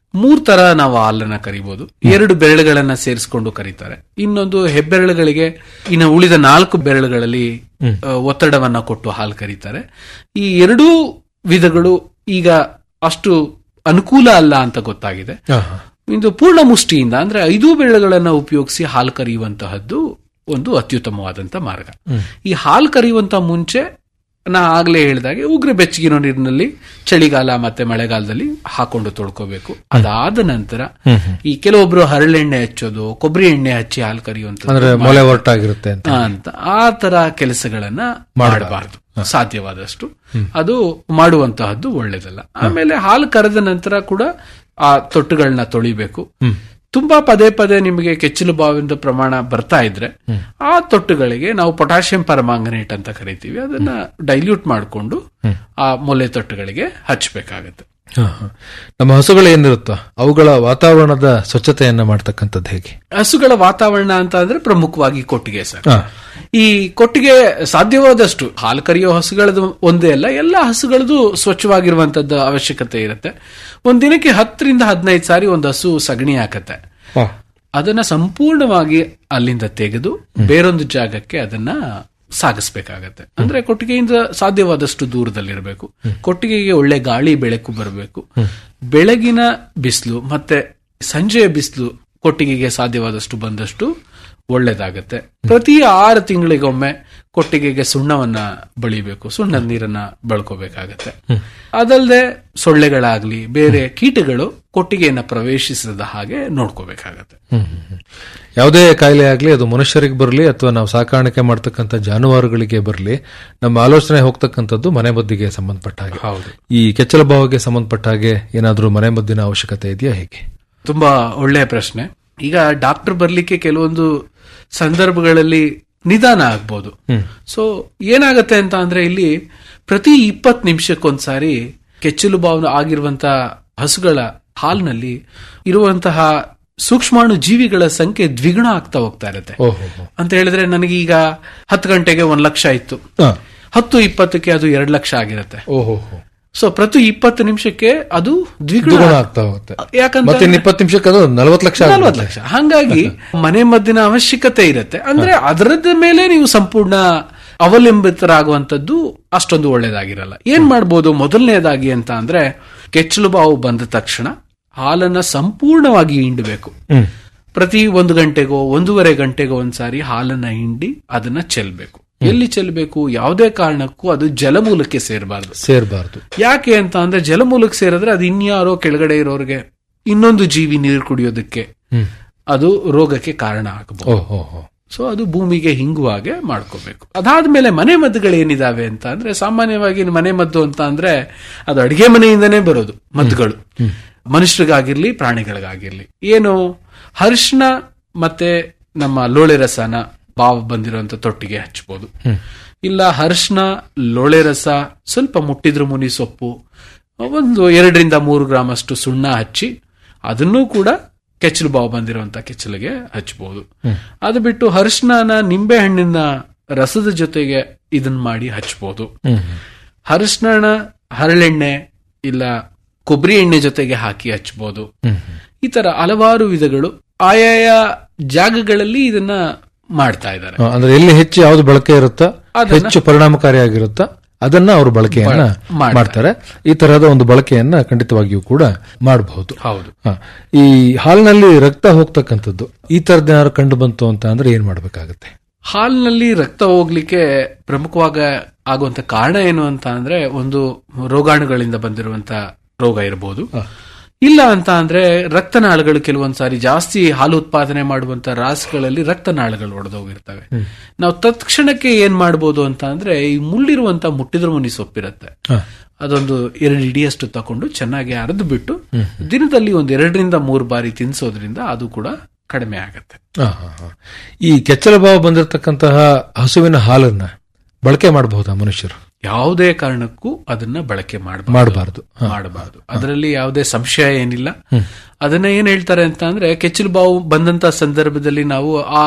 ಮೂರ್ ತರ ನಾವು ಹಾಲನ್ನ ಕರಿಬಹುದು ಎರಡು ಬೆರಳುಗಳನ್ನ ಸೇರಿಸಿಕೊಂಡು ಕರೀತಾರೆ ಇನ್ನೊಂದು ಹೆಬ್ಬೆರಳುಗಳಿಗೆ ಇನ್ನು ಉಳಿದ ನಾಲ್ಕು ಬೆರಳುಗಳಲ್ಲಿ ಆ, ಒತ್ತಡವನ್ನ ಕೊಟ್ಟು ಹಾಲು ಕರೀತಾರೆ ಈ ಎರಡೂ ವಿಧಗಳು ಈಗ ಅಷ್ಟು ಅನುಕೂಲ ಅಲ್ಲ ಅಂತ ಗೊತ್ತಾಗಿದೆ ಇದು ಪೂರ್ಣ ಮುಷ್ಟಿಯಿಂದ ಅಂದ್ರೆ ಐದು ಬೆರಳುಗಳನ್ನ ಉಪಯೋಗಿಸಿ ಹಾಲು ಕರೆಯುವಂತಹದ್ದು ಒಂದು ಅತ್ಯುತ್ತಮವಾದಂತ ಮಾರ್ಗ ಈ ಹಾಲು ಕರೆಯುವಂತ ಮುಂಚೆ ನಾ ಆಗ್ಲೇ ಹೇಳಿದಾಗೆ ಉಗ್ರ ಬೆಚ್ಚಗಿನ ನೀರಿನಲ್ಲಿ ಚಳಿಗಾಲ ಮತ್ತೆ ಮಳೆಗಾಲದಲ್ಲಿ ಹಾಕೊಂಡು ತೊಳ್ಕೋಬೇಕು ಅದಾದ ನಂತರ ಈ ಕೆಲವೊಬ್ರು ಹರಳೆಣ್ಣೆ ಹಚ್ಚೋದು ಕೊಬ್ಬರಿ ಎಣ್ಣೆ ಹಚ್ಚಿ ಹಾಲು ಕರೆಯುವಂತ ಅಂದ್ರೆ ಮೊಲೆ ಹೊರಟಾಗಿರುತ್ತೆ ಅಂತ ಅಂತ ಆ ತರ ಕೆಲಸಗಳನ್ನ ಮಾಡಬಾರದು ಸಾಧ್ಯವಾದಷ್ಟು ಅದು ಮಾಡುವಂತಹದ್ದು ಒಳ್ಳೇದಲ್ಲ ಆಮೇಲೆ ಹಾಲು ಕರೆದ ನಂತರ ಕೂಡ ಆ ತೊಟ್ಟುಗಳನ್ನ ತೊಳಿಬೇಕು ತುಂಬಾ ಪದೇ ಪದೇ ನಿಮಗೆ ಕೆಚ್ಚಲು ಬಾವಿಂದ ಪ್ರಮಾಣ ಬರ್ತಾ ಇದ್ರೆ ಆ ತೊಟ್ಟುಗಳಿಗೆ ನಾವು ಪೊಟ್ಯಾಷಿಯಂ ಪರಮಾಂಗನೇಟ್ ಅಂತ ಕರಿತೀವಿ ಅದನ್ನ ಡೈಲ್ಯೂಟ್ ಮಾಡಿಕೊಂಡು ಆ ಮೊಲೆ ತೊಟ್ಟುಗಳಿಗೆ ಹಚ್ಚಬೇಕಾಗತ್ತೆ ಹ, ಹ. ನಮ್ಮ ಹಸುಗಳು ಏನಿರುತ್ತೋ ಅವುಗಳ ವಾತಾವರಣದ ಸ್ವಚ್ಛತೆಯನ್ನ ಮಾಡ್ತಕ್ಕಂಥದ್ದು ಹೇಗೆ ಹಸುಗಳ ವಾತಾವರಣ ಅಂತ ಅಂದ್ರೆ ಪ್ರಮುಖವಾಗಿ ಕೊಟ್ಟಿಗೆ ಸರ್ ಹ. ಈ ಕೊಟ್ಟಿಗೆ ಸಾಧ್ಯವಾದಷ್ಟು ಹಾಲು ಕರೆಯೋ ಹಸುಗಳದು ಒಂದೇ ಅಲ್ಲ ಎಲ್ಲ ಹಸುಗಳದು ಸ್ವಚ್ಛವಾಗಿರುವಂತದ್ದು ಅವಶ್ಯಕತೆ ಇರುತ್ತೆ ಒಂದ್ ದಿನಕ್ಕೆ ಹತ್ತರಿಂದ ಹದಿನೈದು ಸಾರಿ ಒಂದು ಹಸು ಸಗಣಿ ಹಾಕತ್ತೆ ಅದನ್ನ ಸಂಪೂರ್ಣವಾಗಿ ಅಲ್ಲಿಂದ ತೆಗೆದು ಬೇರೊಂದು ಜಾಗಕ್ಕೆ ಅದನ್ನ ಸಾಗಿಸ್ಬೇಕಾಗತ್ತೆ ಅಂದ್ರೆ ಕೊಟ್ಟಿಗೆಯಿಂದ ಸಾಧ್ಯವಾದಷ್ಟು ದೂರದಲ್ಲಿರಬೇಕು ಕೊಟ್ಟಿಗೆಗೆ ಒಳ್ಳೆ ಗಾಳಿ ಬೆಳಕು ಬರಬೇಕು ಬೆಳಗಿನ ಬಿಸಿಲು ಮತ್ತೆ ಸಂಜೆಯ ಬಿಸಿಲು ಕೊಟ್ಟಿಗೆಗೆ ಸಾಧ್ಯವಾದಷ್ಟು ಬಂದಷ್ಟು ಒಳ್ಳೇದಾಗತ್ತೆ ಪ್ರತಿ ಆರು ತಿಂಗಳಿಗೊಮ್ಮೆ ಕೊಟ್ಟಿಗೆಗೆ ಸುಣ್ಣವನ್ನ ಬಳಿಬೇಕು ಸುಣ್ಣದ ನೀರನ್ನ ಬಳ್ಕೋಬೇಕಾಗತ್ತೆ ಅದಲ್ಲದೆ ಸೊಳ್ಳೆಗಳಾಗ್ಲಿ ಬೇರೆ ಕೀಟಗಳು ಕೊಟ್ಟಿಗೆಯನ್ನ ಪ್ರವೇಶಿಸದ ಹಾಗೆ ನೋಡ್ಕೋಬೇಕಾಗತ್ತೆ ಹ್ಮ್, ಹ್ಮ್, ಹ್ಮ್. ಯಾವುದೇ ಕಾಯಿಲೆ ಆಗ್ಲಿ ಅದು ಮನುಷ್ಯರಿಗೆ ಬರಲಿ ಅಥವಾ ನಾವು ಸಾಕಾಣಿಕೆ ಮಾಡ್ತಕ್ಕಂಥ ಜಾನುವಾರುಗಳಿಗೆ ಬರಲಿ ನಮ್ಮ ಆಲೋಚನೆ ಹೋಗ್ತಕ್ಕಂಥದ್ದು ಮನೆಮದ್ದಿಗೆ ಸಂಬಂಧಪಟ್ಟ ಹಾಗೆ ಹೌದು ಈ ಕೆಚ್ಚಲ ಭಾವಕ್ಕೆ ಸಂಬಂಧಪಟ್ಟ ಹಾಗೆ ಏನಾದ್ರೂ ಮನೆಮದ್ದಿನ ಅವಶ್ಯಕತೆ ಇದೆಯಾ ಹೇಗೆ ತುಂಬಾ ಒಳ್ಳೆಯ ಪ್ರಶ್ನೆ ಈಗ ಡಾಕ್ಟರ್ ಬರ್ಲಿಕ್ಕೆ ಕೆಲವೊಂದು ಸಂದರ್ಭಗಳಲ್ಲಿ ನಿಧಾನ ಆಗ್ಬೋದು ಸೊ ಏನಾಗತ್ತೆ ಅಂತ ಅಂದ್ರೆ ಇಲ್ಲಿ ಪ್ರತಿ ಇಪ್ಪತ್ತು ನಿಮಿಷಕ್ಕೊಂದ್ಸಾರಿ ಕೆಚ್ಚಲು ಬಾವು ಆಗಿರುವಂತ ಹಸುಗಳ ಹಾಲಿನಲ್ಲಿ ಇರುವಂತಹ ಸೂಕ್ಷ್ಮಾಣು ಜೀವಿಗಳ ಸಂಖ್ಯೆ ದ್ವಿಗುಣ ಆಗ್ತಾ ಹೋಗ್ತಾ ಇರುತ್ತೆ ಓಹೋ ಅಂತ ಹೇಳಿದ್ರೆ ನನಗೀಗ ಹತ್ತು ಗಂಟೆಗೆ ಒಂದ್ ಲಕ್ಷ ಇತ್ತು ಹ. ಹತ್ತು ಇಪ್ಪತ್ತಕ್ಕೆ ಅದು ಎರಡು ಲಕ್ಷ ಆಗಿರುತ್ತೆ ಓಹೋ ಸೊ ಪ್ರತಿ ಇಪ್ಪತ್ತು ನಿಮಿಷಕ್ಕೆ ಅದು ದ್ವಿಗುಣ ದ್ವಿಗುಣ ಆಗ್ತಾ ಹೋಗುತ್ತೆ ಯಾಕಂತ ಮತ್ತೆ ಇನ್ನು ಇಪ್ಪತ್ತು ನಿಮಿಷಕ್ಕೆ ಅದು ನಲವತ್ತು ಲಕ್ಷ ನಲ್ವತ್ತು ಆಗ್ಬಿಡುತ್ತೆ. ಲಕ್ಷ ಹಂಗಾಗಿ ಮನೆ ಮದ್ದಿನ ಅವಶ್ಯಕತೆ ಇರುತ್ತೆ ಅಂದ್ರೆ ಅದರದ ಮೇಲೆ ನೀವು ಸಂಪೂರ್ಣ ಅವಲಂಬಿತರಾಗುವಂತದ್ದು ಅಷ್ಟೊಂದು ಒಳ್ಳೇದಾಗಿರಲ್ಲ ಏನ್ ಮಾಡ್ಬೋದು ಮೊದಲನೇದಾಗಿ ಅಂತ ಅಂದ್ರೆ ಕೆಚ್ಚಲು ಬಾವು ಬಂದ ತಕ್ಷಣ ಹಾಲನ್ನ ಸಂಪೂರ್ಣವಾಗಿ ಹಿಂಡಬೇಕು ಹ್ಮ್. ಪ್ರತಿ ಒಂದು ಗಂಟೆಗೋ ಒಂದೂವರೆ ಗಂಟೆಗೋ ಒಂದ್ಸಾರಿ ಹಾಲನ್ನ ಹಿಂಡಿ ಅದನ್ನ ಚೆಲ್ಬೇಕು ಎಲ್ಲಿ ಚೆಲ್ಬೇಕು ಯಾವುದೇ ಕಾರಣಕ್ಕೂ ಅದು ಜಲಮೂಲಕ್ಕೆ ಸೇರಬಾರದು ಸೇರ್ಬಾರ್ದು ಯಾಕೆ ಅಂತ ಅಂದ್ರೆ ಜಲಮೂಲಕ್ಕೆ ಸೇರಿದ್ರೆ ಅದು ಇನ್ಯಾರೋ ಕೆಳಗಡೆ ಇರೋರಿಗೆ ಇನ್ನೊಂದು ಜೀವಿ ನೀರು ಕುಡಿಯೋದಕ್ಕೆ ಹ್ಮ್. ಅದು ರೋಗಕ್ಕೆ ಕಾರಣ ಆಗಬಹುದು ಓಹೋ ಹೋ. ಸೊ ಅದು ಭೂಮಿಗೆ ಹಿಂಗುವ ಹಾಗೆ ಮಾಡ್ಕೋಬೇಕು ಅದಾದ್ಮೇಲೆ ಮನೆ ಮದ್ದುಗಳು ಏನಿದಾವೆ ಅಂತ ಅಂದ್ರೆ ಸಾಮಾನ್ಯವಾಗಿ ಮನೆ ಮದ್ದು ಅಂತ ಅಂದ್ರೆ ಅದು ಅಡಿಗೆ ಮನೆಯಿಂದನೇ ಬರೋದು ಮದ್ದುಗಳು ಮನುಷ್ಯರಿಗಾಗಿರ್ಲಿ ಪ್ರಾಣಿಗಳಿಗಾಗಿರ್ಲಿ ಏನು ಹರ್ಷಣ ಮತ್ತೆ ನಮ್ಮ ಲೋಳೆ ರಸನ ಬಾವು ಬಂದಿರುವಂತ ತೊಟ್ಟಿಗೆ ಹಚ್ಬೋದು ಇಲ್ಲ ಹರ್ಷಣ ಲೋಳೆ ರಸ ಸ್ವಲ್ಪ ಮುಟ್ಟಿದ್ರು ಮುನಿ ಸೊಪ್ಪು ಒಂದು ಎರಡರಿಂದ ಮೂರು ಗ್ರಾಮ್ ಅಷ್ಟು ಸುಣ್ಣ ಹಚ್ಚಿ ಅದನ್ನೂ ಕೂಡ ಕೆಚ್ಚಲು ಬಾವು ಬಂದಿರುವಂತ ಕೆಚ್ಚಲಿಗೆ ಹಚ್ಚಬಹುದು ಅದು ಬಿಟ್ಟು ಹರ್ಷಣನ ನಿಂಬೆ ಹಣ್ಣಿನ ರಸದ ಜೊತೆಗೆ ಇದನ್ನ ಮಾಡಿ ಹಚ್ಬೋದು ಹ್ಮ್. ಹರಶಣ ಹರಳೆಣ್ಣೆ ಇಲ್ಲ ಕೊಬ್ಬರಿ ಎಣ್ಣೆ ಜೊತೆಗೆ ಹಾಕಿ ಹಚ್ಬೋದು ಈ ತರ ಹಲವಾರು ವಿಧಗಳು ಆಯಾಯ ಜಾಗಗಳಲ್ಲಿ ಇದನ್ನ ಮಾಡ್ತಾ ಇದ್ದಾರೆ ಹ, ಅಂದ್ರೆ ಎಲ್ಲಿ ಹೆಚ್ಚು ಯಾವ್ದು ಬಳಕೆ ಇರುತ್ತೋ ಅದನ್ನ- ಹೆಚ್ಚು ಪರಿಣಾಮಕಾರಿಯಾಗಿರುತ್ತೋ ಅದನ್ನ ಅವರು ಬಳಕೆಯನ್ನ ಮಾಡ್ತಾರೆ. ಮಾಡ್ತಾರೆ ಈ ತರಹದ ಒಂದು ಬಳಕೆಯನ್ನ ಖಂಡಿತವಾಗಿಯೂ ಕೂಡ ಮಾಡಬಹುದು ಹೌದು ಹ. ಈ ಹಾಲಿನಲ್ಲಿ ರಕ್ತ ಹೋಗ್ತಕ್ಕಂಥದ್ದು ಈ ತರದ್ ಏನಾದ್ರು ಕಂಡು ಬಂತು ಅಂತ ಅಂದ್ರೆ ಏನ್ ಮಾಡ್ಬೇಕಾಗತ್ತೆ ಹಾಲಿನಲ್ಲಿ ರಕ್ತ ಹೋಗ್ಲಿಕ್ಕೆ ಪ್ರಮುಖವಾಗ ಆಗುವಂತ ಕಾರಣ ಏನು ಅಂತ ಅಂದ್ರೆ ಒಂದು ರೋಗಾಣುಗಳಿಂದ ಬಂದಿರುವಂತ ರೋಗ ಇರಬಹುದು ಇಲ್ಲ ಅಂತ ಅಂದ್ರೆ ರಕ್ತನಾಳಗಳು ಕೆಲವೊಂದ್ಸಾರಿ ಜಾಸ್ತಿ ಹಾಲು ಉತ್ಪಾದನೆ ಮಾಡುವಂತ ರಾಸುಗಳಲ್ಲಿ ರಕ್ತನಾಳಗಳು ಒಡೆದೋಗಿರ್ತವೆ ನಾವು ತತ್ಕ್ಷಣಕ್ಕೆ ಏನ್ ಮಾಡ್ಬೋದು ಅಂತ ಅಂದ್ರೆ ಈ ಮುಳ್ಳಿರುವಂತ ಮುಟ್ಟಿದ್ರ ಮುನಿ ಸೊಪ್ಪಿರುತ್ತೆ ಅದೊಂದು ಎರಡು ಇಡಿಯಷ್ಟು ತಕೊಂಡು ಚೆನ್ನಾಗಿ ಅರೆದು ಬಿಟ್ಟು ದಿನದಲ್ಲಿ ಒಂದ್ ಎರಡರಿಂದ ಮೂರು ಬಾರಿ ತಿನ್ಸೋದ್ರಿಂದ ಅದು ಕೂಡ ಕಡಿಮೆ ಆಗತ್ತೆ ಹ, ಹ, ಹ. ಈ ಕೆಚ್ಚಲ ಭಾವ ಬಂದಿರತಕ್ಕಂತಹ ಹಸುವಿನ ಹಾಲನ್ನ ಬಳಕೆ ಮಾಡಬಹುದಾ ಮನುಷ್ಯರು ಯಾವುದೇ ಕಾರಣಕ್ಕೂ ಅದನ್ನ ಬಳಕೆ ಮಾಡಬಾರ್ದು ಮಾಡಬಾರದು ಮಾಡಬಾರದು ಅದರಲ್ಲಿ ಯಾವುದೇ ಸಂಶಯ ಏನಿಲ್ಲ ಅದನ್ನ ಏನ್ ಹೇಳ್ತಾರೆ ಅಂತ ಅಂದ್ರೆ ಕೆಚ್ಚಲು ಬಾವು ಬಂದಂತ ಸಂದರ್ಭದಲ್ಲಿ ನಾವು ಆ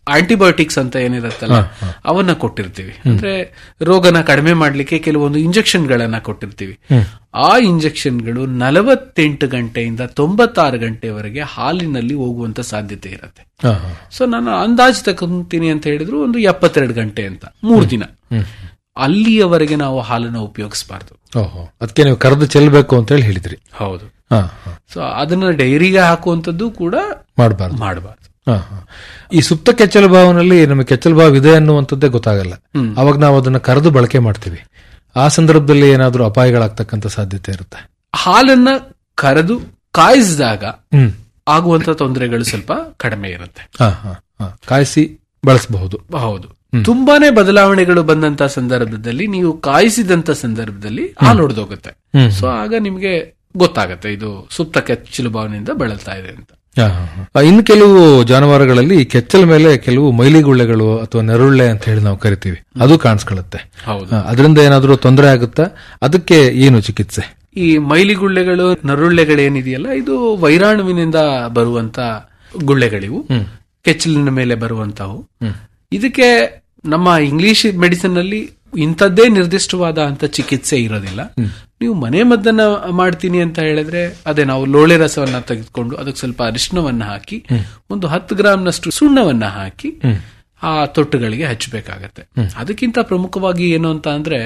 ಆಂಟಿಬಯೋಟಿಕ್ಸ್ ಅಂತ ಏನಿರುತ್ತಲ್ಲ ಹಾ, ಅವನ್ನ ಕೊಟ್ಟಿರ್ತೀವಿ ಅಂದ್ರೆ ರೋಗನ ಕಡಿಮೆ ಮಾಡ್ಲಿಕ್ಕೆ ಕೆಲವೊಂದು ಇಂಜೆಕ್ಷನ್ ಗಳನ್ನ ಕೊಟ್ಟಿರ್ತೀವಿ ಹ್ಮ್. ಆ ಇಂಜೆಕ್ಷನ್ಗಳು ನಲವತ್ತೆಂಟು ಗಂಟೆಯಿಂದ ತೊಂಬತ್ತಾರು ಗಂಟೆವರೆಗೆ ಹಾಲಿನಲ್ಲಿ ಹೋಗುವಂತ ಸಾಧ್ಯತೆ ಇರುತ್ತೆ ಹಾ, ಹಾ. ಸೊ ನಾನು ಅಂದಾಜು ತಗೊಂತೀನಿ ಅಂತ ಹೇಳಿದ್ರು ಒಂದು ಎಪ್ಪತ್ತೆರಡು ಗಂಟೆ ಅಂತ ಮೂರ್ ದಿನ ಹ್ಮ್. ಅಲ್ಲಿಯವರೆಗೆ ನಾವು ಹಾಲನ್ನ ಉಪಯೋಗಿಸಬಾರ್ದು ಓಹೋ ಅದಕ್ಕೆ ನೀವು ಕರೆದು ಚೆಲ್ಲಬೇಕು ಅಂತ ಹೇಳಿ ಹೇಳಿದ್ರಿ ಹೌದು ಹಾ, ಹಾ. ಸೊ ಅದನ್ನ ಡೈರಿಗೆ ಹಾಕುವಂತದ್ದು ಕೂಡ ಮಾಡಬಾರ್ದು ಮಾಡಬಾರ್ದು ಹಾ, ಹಾ. ಈ ಸುಪ್ತ ಕೆಚ್ಚಲು ಭಾವನಲ್ಲಿ ನಮಗೆ ಕೆಚ್ಚಲು ಭಾವ ಇದೆ ಅನ್ನುವಂಥದ್ದೇ ಗೊತ್ತಾಗಲ್ಲ ಹ್ಮ್. ಅವಾಗ ನಾವು ಅದನ್ನ ಕರೆದು ಬಳಕೆ ಮಾಡ್ತೀವಿ ಆ ಸಂದರ್ಭದಲ್ಲಿ ಏನಾದರೂ ಅಪಾಯಗಳಾಗ್ತಕ್ಕಂಥ ಸಾಧ್ಯತೆ ಇರುತ್ತೆ ಹಾಲನ್ನ ಕರೆದು ಕಾಯಿಸಿದಾಗ ಹ್ಮ್ ಆಗುವಂತ ತೊಂದರೆಗಳು ಸ್ವಲ್ಪ ಕಡಿಮೆ ಇರುತ್ತೆ ಹಾ, ಹಾ, ಹಾ. ಕಾಯಿಸಿ ಬಳಸಬಹುದು ಹೌದು ತುಂಬಾನೇ ಬದಲಾವಣೆಗಳು ಬಂದಂತ ಸಂದರ್ಭದಲ್ಲಿ ನೀವು ಕಾಯಿಸಿದಂತ ಸಂದರ್ಭದಲ್ಲಿ ಹಾಲು ಹೊಡೆದೋಗುತ್ತೆ ಹ್ಮ್. ಸೊ ಆಗ ನಿಮ್ಗೆ ಗೊತ್ತಾಗತ್ತೆ ಇದು ಸುಪ್ತ ಕೆಚ್ಚಲು ಭಾವನೆಯಿಂದ ಬಳಲ್ತಾ ಇದೆ ಅಂತ ಇನ್ನು ಕೆಲವು ಜಾನುವಾರುಗಳಲ್ಲಿ ಈ ಕೆಚ್ಚಲ ಮೇಲೆ ಕೆಲವು ಮೈಲಿಗುಳ್ಳೆಗಳು ಅಥವಾ ನೆರುಳ್ಳೆ ಅಂತ ಹೇಳಿ ನಾವು ಕರಿತೀವಿ ಅದು ಕಾಣಿಸ್ಕೊಳ್ಳುತ್ತೆ ಹೌದು. ಹಾ, ಅದರಿಂದ ಏನಾದರೂ ತೊಂದರೆ ಆಗುತ್ತಾ ಅದಕ್ಕೆ ಏನು ಚಿಕಿತ್ಸೆ ಈ ಮೈಲಿಗುಳ್ಳೆಗಳು ನರುಳ್ಳೆಗಳೇನಿದೆಯಲ್ಲ ಇದು ವೈರಾಣುವಿನಿಂದ ಬರುವಂತ ಗುಳ್ಳೆಗಳಿವು ಹ್ಮ್. ಕೆಚ್ಚಲಿನ ಮೇಲೆ ಬರುವಂತವು ಇದಕ್ಕೆ ನಮ್ಮ ಇಂಗ್ಲಿಷ್ ಮೆಡಿಸಿನ್ ಅಲ್ಲಿ ಇಂಥದ್ದೇ ನಿರ್ದಿಷ್ಟವಾದ ಅಂತ ಚಿಕಿತ್ಸೆ ಇರೋದಿಲ್ಲ ನೀವು ಮನೆ ಮದ್ದನ್ನ ಮಾಡ್ತೀನಿ ಅಂತ ಹೇಳಿದ್ರೆ ಅದೇ ನಾವು ಲೋಳೆ ರಸವನ್ನ ತೆಗೆದುಕೊಂಡು ಅದಕ್ಕೆ ಸ್ವಲ್ಪ ಅರಿಶಿನವನ್ನ ಹಾಕಿ ಒಂದು ಹತ್ತು ಗ್ರಾಮ್ನಷ್ಟು ಸುಣ್ಣವನ್ನ ಹಾಕಿ ಆ ತೊಟ್ಟುಗಳಿಗೆ ಹಚ್ಚಬೇಕಾಗತ್ತೆ ಅದಕ್ಕಿಂತ ಪ್ರಮುಖವಾಗಿ ಏನು ಅಂತ ಅಂದ್ರೆ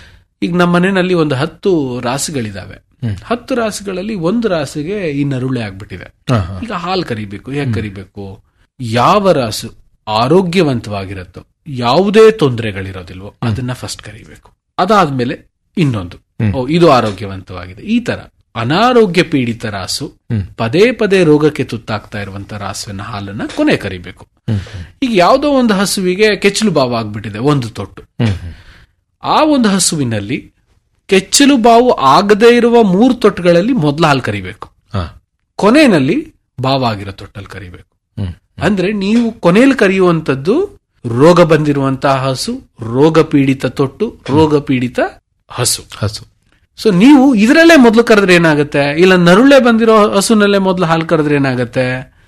ಈಗ ನಮ್ಮ ಮನೆಯಲ್ಲಿ ಒಂದು ಹತ್ತು ರಾಸುಗಳಿದಾವೆ ಹತ್ತು ರಾಸುಗಳಲ್ಲಿ ಒಂದು ರಾಸಿಗೆ ಈ ನರುಳೆ ಆಗ್ಬಿಟ್ಟಿದೆ ಹಾ, ಹಾ. ಈಗ ಹಾಲು ಕರಿಬೇಕು ಹೇಗೆ ಕರಿಬೇಕು ಯಾವ ರಾಸು ಆರೋಗ್ಯವಂತವಾಗಿರುತ್ತೋ ಯಾವುದೇ ತೊಂದರೆಗಳಿರೋದಿಲ್ವೋ ಅದನ್ನ ಫಸ್ಟ್ ಕರಿಬೇಕು ಅದಾದ್ಮೇಲೆ ಇನ್ನೊಂದು ಓ ಇದು ಆರೋಗ್ಯವಂತವಾಗಿದೆ ಈ ತರ ಅನಾರೋಗ್ಯ ಪೀಡಿತ ರಾಸು ಪದೇ ಪದೇ ರೋಗಕ್ಕೆ ತುತ್ತಾಗ್ತಾ ಇರುವಂತ ರಾಸುವಿನ ಹಾಲನ್ನ ಕೊನೆ ಕರಿಬೇಕು ಈಗ ಯಾವುದೋ ಒಂದು ಹಸುವಿಗೆ ಕೆಚ್ಚಲು ಬಾವು ಆಗ್ಬಿಟ್ಟಿದೆ ಒಂದು ತೊಟ್ಟು ಆ ಒಂದು ಹಸುವಿನಲ್ಲಿ ಕೆಚ್ಚಲು ಬಾವು ಆಗದೇ ಇರುವ ಮೂರು ತೊಟ್ಟುಗಳಲ್ಲಿ ಮೊದಲ ಹಾಲು ಕರಿಬೇಕು ಹಾ. ಕೊನೆಯಲ್ಲಿ ಬಾವಾಗಿರೋ ತೊಟ್ಟಲ್ಲಿ ಕರಿಬೇಕು ಅಂದ್ರೆ ನೀವು ಕೊನೆಯಲ್ಲಿ ಕರೆಯುವಂತದ್ದು ರೋಗ ಬಂದಿರುವಂತಹ ಹಸು ರೋಗ ಪೀಡಿತ ತೊಟ್ಟು ರೋಗ ಪೀಡಿತ ಹಸು ಹಸು ಸೊ ನೀವು ಇದರಲ್ಲೇ ಮೊದಲು ಕರೆದ್ರೆ ಏನಾಗುತ್ತೆ ಇಲ್ಲ ನರುಳೆ ಬಂದಿರೋ ಹಸುನಲ್ಲೇ ಮೊದಲು ಹಾಲು ಕರೆದ್ರೆ ಏನಾಗುತ್ತೆ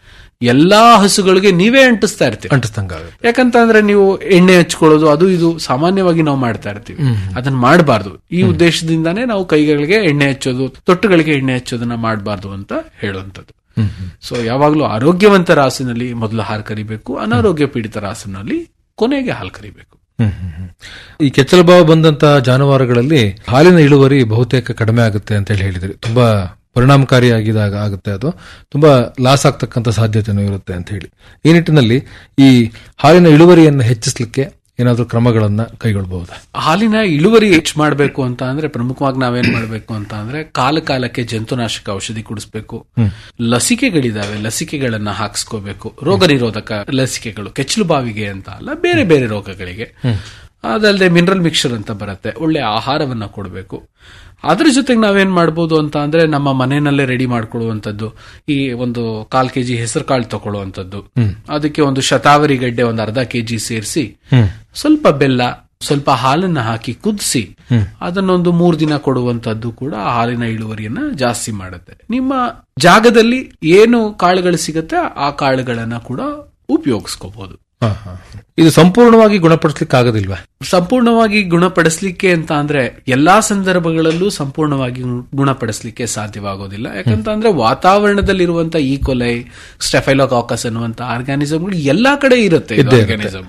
ಎಲ್ಲಾ ಹಸುಗಳಿಗೆ ನೀವೇ ಅಂಟಿಸ್ತಾ ಇರ್ತೀರಿ ಅಂಟಿಸ್ದಂಗಾಗುತ್ತೆ ಯಾಕಂತಂದ್ರೆ ನೀವು ಎಣ್ಣೆ ಹಚ್ಕೊಳ್ಳೋದು ಅದು ಇದು ಸಾಮಾನ್ಯವಾಗಿ ನಾವು ಮಾಡ್ತಾ ಇರ್ತೀವಿ ಅದನ್ನ ಮಾಡಬಾರ್ದು ಈ ಉದ್ದೇಶದಿಂದಾನೇ ನಾವು ಕೈಗಳಿಗೆ ಎಣ್ಣೆ ಹಚ್ಚೋದು ತೊಟ್ಟುಗಳಿಗೆ ಎಣ್ಣೆ ಹಚ್ಚೋದನ್ನ ಮಾಡಬಾರ್ದು ಅಂತ ಹೇಳುವಂಥದ್ದು ಸೊ ಯಾವಾಗಲೂ ಆರೋಗ್ಯವಂತ ರಾಸಿನಲ್ಲಿ ಮೊದಲು ಹಾಲು ಕರಿಬೇಕು ಅನಾರೋಗ್ಯ ಪೀಡಿತ ರಾಸಿನಲ್ಲಿ ಕೊನೆಗೆ ಹಾಲು ಕರಿಬೇಕು ಹ್ಮ್, ಹ್ಮ್, ಹ್ಮ್. ಈ ಕೆಚ್ಚಲ ಭಾವ ಬಂದಂತ ಜಾನುವಾರುಗಳಲ್ಲಿ ಹಾಲಿನ ಇಳುವರಿ ಬಹುತೇಕ ಕಡಿಮೆ ಆಗುತ್ತೆ ಅಂತ ಹೇಳಿ ಹೇಳಿದ್ರಿ ತುಂಬಾ ಪರಿಣಾಮಕಾರಿಯಾಗಿದಾಗ ಆಗುತ್ತೆ ಅದು ತುಂಬಾ ಲಾಸ್ ಆಗ್ತಕ್ಕಂಥ ಸಾಧ್ಯತೆನೂ ಇರುತ್ತೆ ಅಂತ ಹೇಳಿ ಈ ನಿಟ್ಟಿನಲ್ಲಿ ಈ ಹಾಲಿನ ಇಳುವರಿಯನ್ನು ಹೆಚ್ಚಿಸಲಿಕ್ಕೆ ಏನಾದರೂ ಕ್ರಮಗಳನ್ನ ಕೈಗೊಳ್ಳಬಹುದಾ ಹಾಲಿನ ಇಳುವರಿ ಹೆಚ್ಚು ಮಾಡಬೇಕು ಅಂತ ಅಂದ್ರೆ ಪ್ರಮುಖವಾಗಿ ನಾವೇನ್ ಮಾಡಬೇಕು ಅಂತ ಅಂದ್ರೆ ಕಾಲ ಕಾಲಕ್ಕೆ ಜಂತುನಾಶಕ ಔಷಧಿ ಕುಡಿಸ್ಬೇಕು ಲಸಿಕೆಗಳಿದಾವೆ ಲಸಿಕೆಗಳನ್ನ ಹಾಕಿಸ್ಕೋಬೇಕು ರೋಗ ನಿರೋಧಕ ಲಸಿಕೆಗಳು ಕೆಚ್ಚಲು ಬಾವಿಗೆ ಅಂತ ಅಲ್ಲ ಬೇರೆ ಬೇರೆ ರೋಗಗಳಿಗೆ ಅದಲ್ಲದೆ ಮಿನರಲ್ ಮಿಕ್ಸರ್ ಅಂತ ಬರುತ್ತೆ ಒಳ್ಳೆ ಆಹಾರವನ್ನ ಕೊಡಬೇಕು ಅದ್ರ ಜೊತೆಗೆ ನಾವೇನ್ ಮಾಡ್ಬೋದು ಅಂತ ಅಂದ್ರೆ ನಮ್ಮ ಮನೆಯಲ್ಲೇ ರೆಡಿ ಮಾಡ್ಕೊಳ್ಳುವಂಥದ್ದು ಈ ಒಂದು ಕಾಲ್ ಕೆಜಿ ಹೆಸರು ಕಾಳು ತಗೊಳ್ಳುವಂಥದ್ದು ಅದಕ್ಕೆ ಒಂದು ಶತಾವರಿ ಗಡ್ಡೆ ಒಂದು ಅರ್ಧ ಕೆಜಿ ಸೇರಿಸಿ ಸ್ವಲ್ಪ ಬೆಲ್ಲ ಸ್ವಲ್ಪ ಹಾಲನ್ನ ಹಾಕಿ ಕುದಿಸಿ ಅದನ್ನೊಂದು ಮೂರು ದಿನ ಕೊಡುವಂತದ್ದು ಕೂಡ ಆ ಹಾಲಿನ ಇಳುವರಿಯನ್ನ ಜಾಸ್ತಿ ಮಾಡುತ್ತೆ ನಿಮ್ಮ ಜಾಗದಲ್ಲಿ ಏನು ಕಾಳುಗಳು ಸಿಗುತ್ತೆ ಆ ಕಾಳುಗಳನ್ನ ಕೂಡ ಉಪಯೋಗಿಸ್ಕೋಬಹುದು ಹಾ, ಹಾ. ಇದು ಸಂಪೂರ್ಣವಾಗಿ ಗುಣಪಡಿಸ್ಲಿಕ್ಕೆ ಆಗೋದಿಲ್ವಾ ಸಂಪೂರ್ಣವಾಗಿ ಗುಣಪಡಿಸ್ಲಿಕ್ಕೆ ಅಂತ ಅಂದ್ರೆ ಎಲ್ಲಾ ಸಂದರ್ಭಗಳಲ್ಲೂ ಸಂಪೂರ್ಣವಾಗಿ ಗುಣಪಡಿಸ್ಲಿಕ್ಕೆ ಸಾಧ್ಯವಾಗೋದಿಲ್ಲ ಯಾಕಂತ ಅಂದ್ರೆ ವಾತಾವರಣದಲ್ಲಿರುವಂತ ಈಕೊಲೈ ಸ್ಟೆಫೈಲೋಕಾಕಸ್ ಅನ್ನುವಂತ ಆರ್ಗ್ಯಾನಿಸಮ್ಗಳು ಎಲ್ಲಾ ಕಡೆ ಇರುತ್ತೆ ಇದ್ದೇ ಇರುತ್ತೆ. ಆರ್ಗ್ಯಾನಿಸಮ್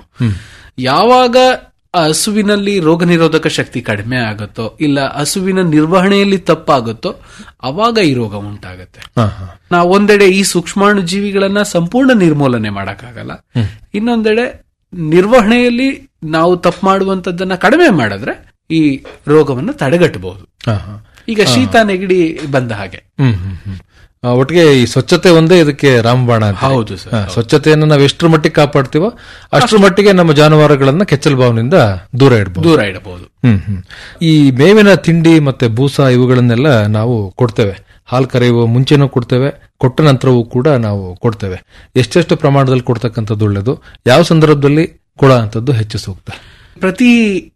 ಯಾವಾಗ ಆ ಹಸುವಿನಲ್ಲಿ ರೋಗ ನಿರೋಧಕ ಶಕ್ತಿ ಕಡಿಮೆ ಆಗುತ್ತೋ ಇಲ್ಲ ಹಸುವಿನ ನಿರ್ವಹಣೆಯಲ್ಲಿ ತಪ್ಪಾಗುತ್ತೋ ಅವಾಗ ಈ ರೋಗ ಉಂಟಾಗತ್ತೆ ಹಾ, ಹಾ. ನಾವು ಒಂದೆಡೆ ಈ ಸೂಕ್ಷ್ಮಾಣು ಜೀವಿಗಳನ್ನ ಸಂಪೂರ್ಣ ನಿರ್ಮೂಲನೆ ಮಾಡಕ್ಕಾಗಲ್ಲ ಇನ್ನೊಂದೆಡೆ ನಿರ್ವಹಣೆಯಲ್ಲಿ ನಾವು ತಪ್ಪು ಮಾಡುವಂತದ್ದನ್ನ ಕಡಿಮೆ ಮಾಡಿದ್ರೆ ಈ ರೋಗವನ್ನು ತಡೆಗಟ್ಟಬಹುದು ಹಾ, ಹಾ. ಈಗ ಶೀತ ನೆಗಡಿ ಬಂದ ಹಾಗೆ ಹ್ಮ್, ಹ್ಮ್, ಹ್ಮ್. ಆ, ಒಟ್ಟಿಗೆ ಈ ಸ್ವಚ್ಛತೆ ಒಂದೇ ಇದಕ್ಕೆ ರಾಮಬಾಣ ಅಂತ ಹೌದು ಸರ್, ಹಾ, ಸ್ವಚ್ಛತೆಯನ್ನು ನಾವು ಎಷ್ಟರ ಮಟ್ಟಿಗೆ ಕಾಪಾಡ್ತೀವೋ ಅಷ್ಟರ ಮಟ್ಟಿಗೆ ನಮ್ಮ ಜಾನುವಾರುಗಳನ್ನ ಕೆಚ್ಚಲು ಭಾವನಿಂದ ದೂರ ಇಡಬಹುದು ದೂರ ಇಡಬಹುದು ಹ್ಮ್ ಹ್ಮ್. ಈ ಮೇವಿನ ತಿಂಡಿ ಮತ್ತೆ ಬೂಸ ಇವುಗಳನ್ನೆಲ್ಲ ನಾವು ಕೊಡ್ತೇವೆ ಹಾಲು ಕರೆಯುವ ಮುಂಚೆನೂ ಕೊಡ್ತೇವೆ ಕೊಟ್ಟ ನಂತರವೂ ಕೂಡ ನಾವು ಕೊಡ್ತೇವೆ ಎಷ್ಟೆಷ್ಟು ಪ್ರಮಾಣದಲ್ಲಿ ಕೊಡ್ತಕ್ಕಂಥದ್ದು ಒಳ್ಳೆಯದು ಯಾವ ಸಂದರ್ಭದಲ್ಲಿ ಕೊಡೋ ಅಂಥದ್ದು ಹೆಚ್ಚು ಸೂಕ್ತ ಪ್ರತಿ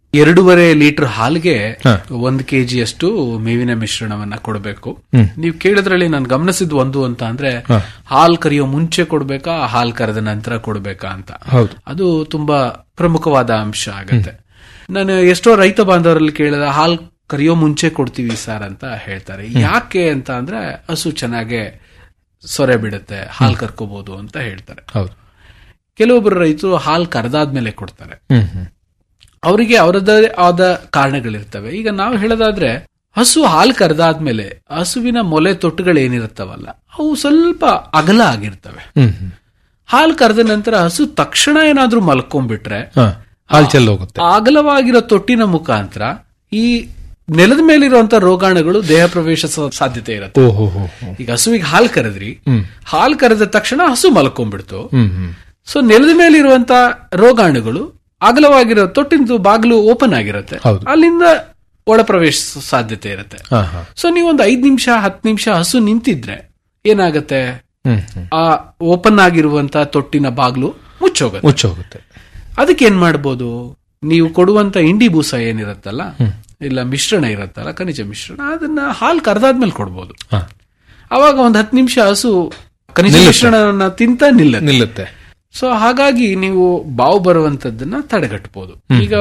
ಎರಡೂವರೆ ಲೀಟರ್ ಹಾಲಿಗೆ ಒಂದು ಕೆಜಿ ಅಷ್ಟು ಮೇವಿನ ಮಿಶ್ರಣವನ್ನ ಕೊಡಬೇಕು ಹ್ಮ್. ನೀವು ಕೇಳಿದ್ರಲ್ಲಿ ನಾನು ಗಮನಿಸಿದ್ ಒಂದು ಅಂತ ಅಂದ್ರೆ ಹಾಲ್ ಕರಿಯೋ ಮುಂಚೆ ಕೊಡ್ಬೇಕಾ ಹಾಲ್ ಕರೆದ ನಂತರ ಕೊಡ್ಬೇಕಾ ಅಂತ ಹೌದು ಅದು ತುಂಬಾ ಪ್ರಮುಖವಾದ ಅಂಶ ಆಗತ್ತೆ ನಾನು ಎಷ್ಟೋ ರೈತ ಬಾಂಧವರಲ್ಲಿ ಕೇಳಿದ ಹಾಲ್ ಕರಿಯೋ ಮುಂಚೆ ಕೊಡ್ತೀವಿ ಸರ್ ಅಂತ ಹೇಳ್ತಾರೆ ಯಾಕೆ ಅಂತ ಅಂದ್ರೆ ಹಸು ಚೆನ್ನಾಗೆ ಸೊರೆ ಬಿಡುತ್ತೆ ಹಾಲ್ ಕರ್ಕೋಬಹುದು ಅಂತ ಹೇಳ್ತಾರೆ ಹೌದು ಕೆಲವೊಬ್ಬರು ರೈತರು ಹಾಲ್ ಕರೆದಾದ್ಮೇಲೆ ಕೊಡ್ತಾರೆ ಹ್ಮ್ ಹ್ಮ್ ಅವರಿಗೆ ಅವರದೇ ಆದ ಕಾರಣಗಳಿರ್ತವೆ ಈಗ ನಾವು ಹೇಳೋದಾದ್ರೆ ಹಸು ಹಾಲು ಕರೆದಾದ್ಮೇಲೆ ಹಸುವಿನ ಮೊಲೆ ತೊಟ್ಟುಗಳು ಏನಿರುತ್ತವಲ್ಲ ಅವು ಸ್ವಲ್ಪ ಅಗಲ ಆಗಿರ್ತವೆ ಹ್ಮ್ ಹ್ಮ್ ಹಾಲು ಕರೆದ ನಂತರ ಹಸು ತಕ್ಷಣ ಏನಾದ್ರೂ ಮಲ್ಕೊಂಡ್ಬಿಟ್ರೆ ಹಾ ಹಾಲ್ ಚೆಲ್ಲ ಹೋಗುತ್ತೆ ಅಗಲವಾಗಿರೋ ತೊಟ್ಟಿನ ಮುಖಾಂತರ ಈ ನೆಲದ ಮೇಲಿರುವಂತ ರೋಗಾಣುಗಳು ದೇಹ ಪ್ರವೇಶ ಸಾಧ್ಯತೆ ಇರುತ್ತೆ ಓಹೋ ಹೋ ಹೋ. ಈಗ ಹಸುವಿಗೆ ಹಾಲು ಕರೆದ್ರಿ ಹ್ಮ್ ಹಾಲು ಕರೆದ ತಕ್ಷಣ ಹಸು ಮಲ್ಕೊಂಡ್ಬಿಡ್ತು ಹ್ಮ್ ಹ್ಮ್ ಸೊ ನೆಲದ ಮೇಲಿರುವಂತ ರೋಗಾಣುಗಳು ಅಗಲವಾಗಿರೋ ತೊಟ್ಟಿಂದು ಬಾಗಿಲು ಓಪನ್ ಆಗಿರುತ್ತೆ ಹೌದು. ಅಲ್ಲಿಂದ ಒಳ ಪ್ರವೇಶ ಸಾಧ್ಯತೆ ಇರುತ್ತೆ ಹಾ ಹಾ ಸೊ ನೀವು ಒಂದು ಐದ್ ನಿಮಿಷ ಹತ್ತು ನಿಮಿಷ ಹಸು ನಿಂತಿದ್ರೆ ಏನಾಗತ್ತೆ ಹ್ಮ್ ಹ್ಮ್ ಆ ಓಪನ್ ಆಗಿರುವಂತ ತೊಟ್ಟಿನ ಬಾಗಿಲು ಮುಚ್ಚೋಗುತ್ತೆ ಮುಚ್ಚೋಗುತ್ತೆ ಅದಕ್ಕೆ ಏನ್ ಮಾಡ್ಬೋದು ನೀವು ಕೊಡುವಂತ ಇಂಡಿ ಬೂಸ ಏನಿರುತ್ತಲ್ಲ ಇಲ್ಲ ಮಿಶ್ರಣ ಇರುತ್ತಲ್ಲ ಖನಿಜ ಮಿಶ್ರಣ ಅದನ್ನ ಹಾಲು ಕರೆದಾದ್ಮೇಲೆ ಕೊಡ್ಬೋದು ಹಾ. ಅವಾಗ ಒಂದ್ ಹತ್ತು ನಿಮಿಷ ಹಸು ಖನಿಜ ನಿಲ್ಲುತ್ತೆ. ಮಿಶ್ರಣವನ್ನ ತಿಂತ ನಿಲ್ಲುತ್ತೆ ನಿಲ್ಲುತ್ತೆ ಸೊ ಹಾಗಾಗಿ ನೀವು ಬಾವು ಬರುವಂತದ್ದನ್ನ ತಡೆಗಟ್ಟಬಹುದು ಈಗ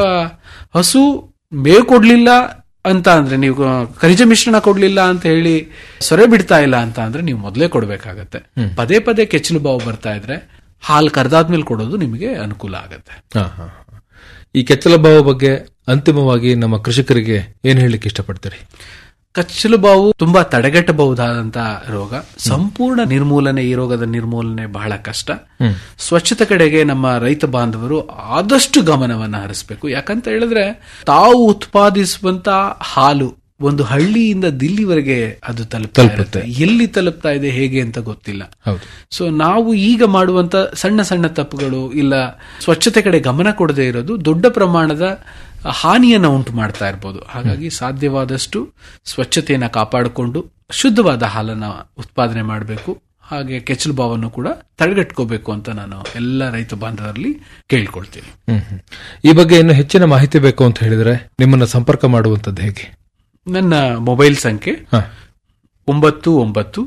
ಹಸು ಮೇವು ಕೊಡ್ಲಿಲ್ಲ ಅಂತ ಅಂದ್ರೆ ನೀವು ಖನಿಜ ಮಿಶ್ರಣ ಕೊಡ್ಲಿಲ್ಲ ಅಂತ ಹೇಳಿ ಸೊರೆ ಬಿಡ್ತಾ ಇಲ್ಲ ಅಂತ ಅಂದ್ರೆ ನೀವು ಮೊದಲೇ ಕೊಡ್ಬೇಕಾಗತ್ತೆ ಹ್ಮ್. ಪದೇ ಪದೇ ಕೆಚ್ಚಲು ಬಾವು ಬರ್ತಾ ಇದ್ರೆ ಹಾಲು ಕರೆದಾದ್ಮೇಲೆ ಕೊಡೋದು ನಿಮಗೆ ಅನುಕೂಲ ಆಗತ್ತೆ ಹಾ ಹಾ ಹಾ. ಈ ಕೆಚ್ಚಲ ಭಾವ ಬಗ್ಗೆ ಅಂತಿಮವಾಗಿ ನಮ್ಮ ಕೃಷಿಕರಿಗೆ ಏನ್ ಹೇಳಲಿಕ್ಕೆ ಇಷ್ಟಪಡ್ತೀರಿ ಕಚ್ಚಲು ಬಾವು ತುಂಬಾ ತಡೆಗಟ್ಟಬಹುದಾದಂತ ರೋಗ ಸಂಪೂರ್ಣ ನಿರ್ಮೂಲನೆ ಈ ರೋಗದ ನಿರ್ಮೂಲನೆ ಬಹಳ ಕಷ್ಟ ಹ್ಮ್. ಸ್ವಚ್ಛತೆ ಕಡೆಗೆ ನಮ್ಮ ರೈತ ಬಾಂಧವರು ಆದಷ್ಟು ಗಮನವನ್ನ ಹರಿಸಬೇಕು ಯಾಕಂತ ಹೇಳಿದ್ರೆ ತಾವು ಉತ್ಪಾದಿಸುವಂತ ಹಾಲು ಒಂದು ಹಳ್ಳಿಯಿಂದ ದಿಲ್ಲಿವರೆಗೆ ಅದು ತಲುಪ್ತಾ ತಲುಪುತ್ತೆ. ಇರುತ್ತೆ ಎಲ್ಲಿ ತಲುಪ್ತಾ ಇದೆ ಹೇಗೆ ಅಂತ ಗೊತ್ತಿಲ್ಲ ಹೌದು ಸೊ ನಾವು ಈಗ ಮಾಡುವಂತ ಸಣ್ಣ ಸಣ್ಣ ತಪ್ಪುಗಳು ಇಲ್ಲ ಸ್ವಚ್ಛತೆ ಕಡೆ ಗಮನ ಕೊಡದೇ ಇರೋದು ದೊಡ್ಡ ಪ್ರಮಾಣದ ಹಾನಿಯನ್ನ ಉಂಟು ಮಾಡ್ತಾ ಇರ್ಬೋದು ಹಾಗಾಗಿ ಸಾಧ್ಯವಾದಷ್ಟು ಸ್ವಚ್ಛತೆಯನ್ನ ಕಾಪಾಡಿಕೊಂಡು ಶುದ್ಧವಾದ ಹಾಲನ್ನ ಉತ್ಪಾದನೆ ಮಾಡಬೇಕು ಹಾಗೆ ಕೆಚ್ಚಲು ಬಾವನ್ನು ಕೂಡ ತಡೆಗಟ್ಕೋಬೇಕು ಅಂತ ನಾನು ಎಲ್ಲ ರೈತ ಬಾಂಧವರಲ್ಲಿ ಕೇಳ್ಕೊಳ್ತೀನಿ ಹ್ಮ್ ಹ್ಮ್. ಈ ಬಗ್ಗೆ ಇನ್ನು ಹೆಚ್ಚಿನ ಮಾಹಿತಿ ಬೇಕು ಅಂತ ಹೇಳಿದ್ರೆ ನಿಮ್ಮನ್ನ ಸಂಪರ್ಕ ಮಾಡುವಂತದ್ದು ಹೇಗೆ ನನ್ನ ಮೊಬೈಲ್ ಸಂಖ್ಯೆ ಹಾ. ಒಂಬತ್ತು ಒಂಬತ್ತು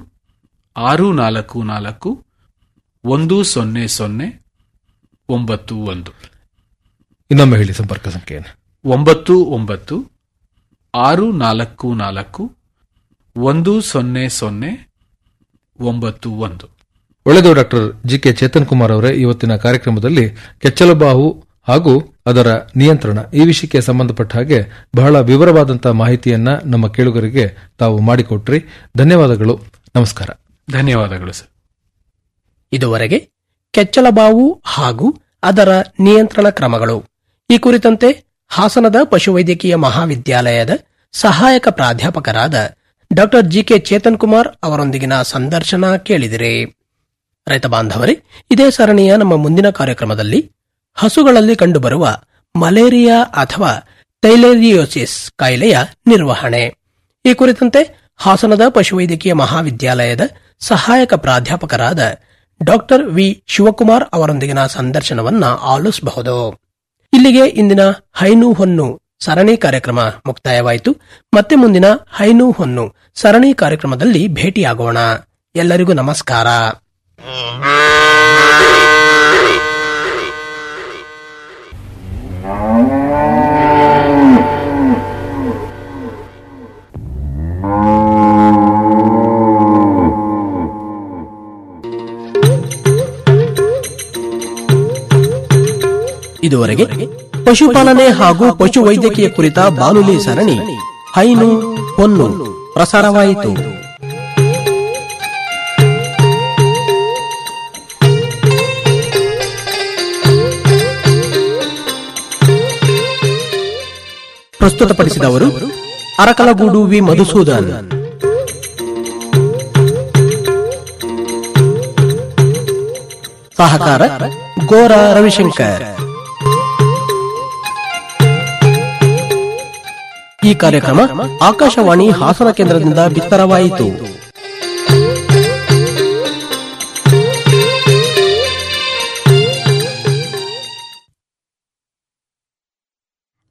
ಆರು ನಾಲ್ಕು ನಾಲ್ಕು ಒಂದು ಸೊನ್ನೆ ಸೊನ್ನೆ ಒಂಬತ್ತು ಒಂದು ಇನ್ನೊಮ್ಮೆ ಹೇಳಿ ಸಂಪರ್ಕ ಸಂಖ್ಯೆಯನ್ನು ಒಂಬತ್ತು ಒಂಬತ್ತು ಆರು ನಾಲ್ಕು ನಾಲ್ಕು ಒಂದು ಸೊನ್ನೆ ಸೊನ್ನೆ ಒಂಬತ್ತು ಒಂದು ಒಳ್ಳೆಯದು doctor G K Chetan Kumar ಅವರೇ ಇವತ್ತಿನ ಕಾರ್ಯಕ್ರಮದಲ್ಲಿ ಕೆಚ್ಚಲುಬಾವು ಹಾಗೂ ಅದರ ನಿಯಂತ್ರಣ ಈ ವಿಷಯಕ್ಕೆ ಸಂಬಂಧಪಟ್ಟ ಹಾಗೆ ಬಹಳ ವಿವರವಾದಂತಹ ಮಾಹಿತಿಯನ್ನ ನಮ್ಮ ಕೇಳುಗರಿಗೆ ತಾವು ಮಾಡಿಕೊಟ್ರಿ ಧನ್ಯವಾದಗಳು ನಮಸ್ಕಾರ ಧನ್ಯವಾದಗಳು ಸರ್ ಇದುವರೆಗೆ ಕೆಚ್ಚಲಬಾವು ಹಾಗೂ ಅದರ ನಿಯಂತ್ರಣ ಕ್ರಮಗಳು ಈ ಕುರಿತಂತೆ ಹಾಸನದ ಪಶುವೈದ್ಯಕೀಯ ಮಹಾವಿದ್ಯಾಲಯದ ಸಹಾಯಕ ಪ್ರಾಧ್ಯಾಪಕರಾದ ಡಾಕ್ಟರ್ ಜಿಕೆ ಚೇತನ್ ಕುಮಾರ್ ಅವರೊಂದಿಗಿನ ಸಂದರ್ಶನ ಕೇಳಿದಿರಿ ರೈತ ಬಾಂಧವರೇ ಇದೇ ಸರಣಿಯ ನಮ್ಮ ಮುಂದಿನ ಕಾರ್ಯಕ್ರಮದಲ್ಲಿ ಹಸುಗಳಲ್ಲಿ ಕಂಡುಬರುವ ಮಲೇರಿಯಾ ಅಥವಾ ಟೈಲೇರಿಯೋಸಿಸ್ ಕಾಯಿಲೆಯ ನಿರ್ವಹಣೆ ಈ ಕುರಿತಂತೆ ಹಾಸನದ ಪಶುವೈದ್ಯಕೀಯ ಮಹಾವಿದ್ಯಾಲಯದ ಸಹಾಯಕ ಪ್ರಾಧ್ಯಾಪಕರಾದ ಡಾಕ್ಟರ್ ವಿ ಶಿವಕುಮಾರ್ ಅವರೊಂದಿಗಿನ ಸಂದರ್ಶನವನ್ನ ಆಲಿಸಬಹುದು ಇಲ್ಲಿಗೆ ಇಂದಿನ ಹೈನು ಹೊನ್ನು ಸರಣಿ ಕಾರ್ಯಕ್ರಮ ಮುಕ್ತಾಯವಾಯಿತು ಮತ್ತೆ ಮುಂದಿನ ಹೈನು ಹೊನ್ನು ಸರಣಿ ಕಾರ್ಯಕ್ರಮದಲ್ಲಿ ಭೇಟಿಯಾಗೋಣ ಎಲ್ಲರಿಗೂ ನಮಸ್ಕಾರ ಇದುವರೆಗೆ ಪಶುಪಾಲನೆ ಹಾಗೂ ಪಶುವೈದ್ಯಕೀಯ ಕುರಿತ ಬಾನುಲಿ ಸರಣಿ ಹೈನು ಹೊನ್ನು ಪ್ರಸಾರವಾಯಿತು ಪ್ರಸ್ತುತಪಡಿಸಿದವರು ಅರಕಲಗೂಡು ವಿ ಮಧುಸೂದನ್ ಸಹಕಾರ ಗೋರ ರವಿಶಂಕರ್ ಈ ಕಾರ್ಯಕ್ರಮ ಆಕಾಶವಾಣಿ ಹಾಸನ ಕೇಂದ್ರದಿಂದ ಬಿತ್ತರವಾಯಿತು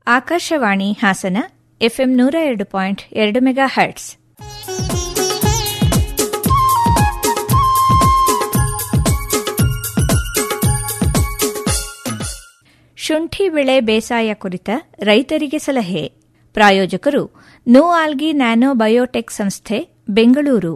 ಆಕಾಶವಾಣಿ ಹಾಸನ ಎಫ್ಎಂ ನೂರ ಎರಡು ಪಾಯಿಂಟ್ ಎರಡು ಮೆಗಾ ಹರ್ಟ್ಸ್ ಶುಂಠಿ ಬೆಳೆ ಬೇಸಾಯ ಕುರಿತ ರೈತರಿಗೆ ಸಲಹೆ ಪ್ರಾಯೋಜಕರು ನೋ ಆಲ್ಗಿ ನ್ಯಾನೋ ಬಯೋಟೆಕ್ ಸಂಸ್ಥೆ ಬೆಂಗಳೂರು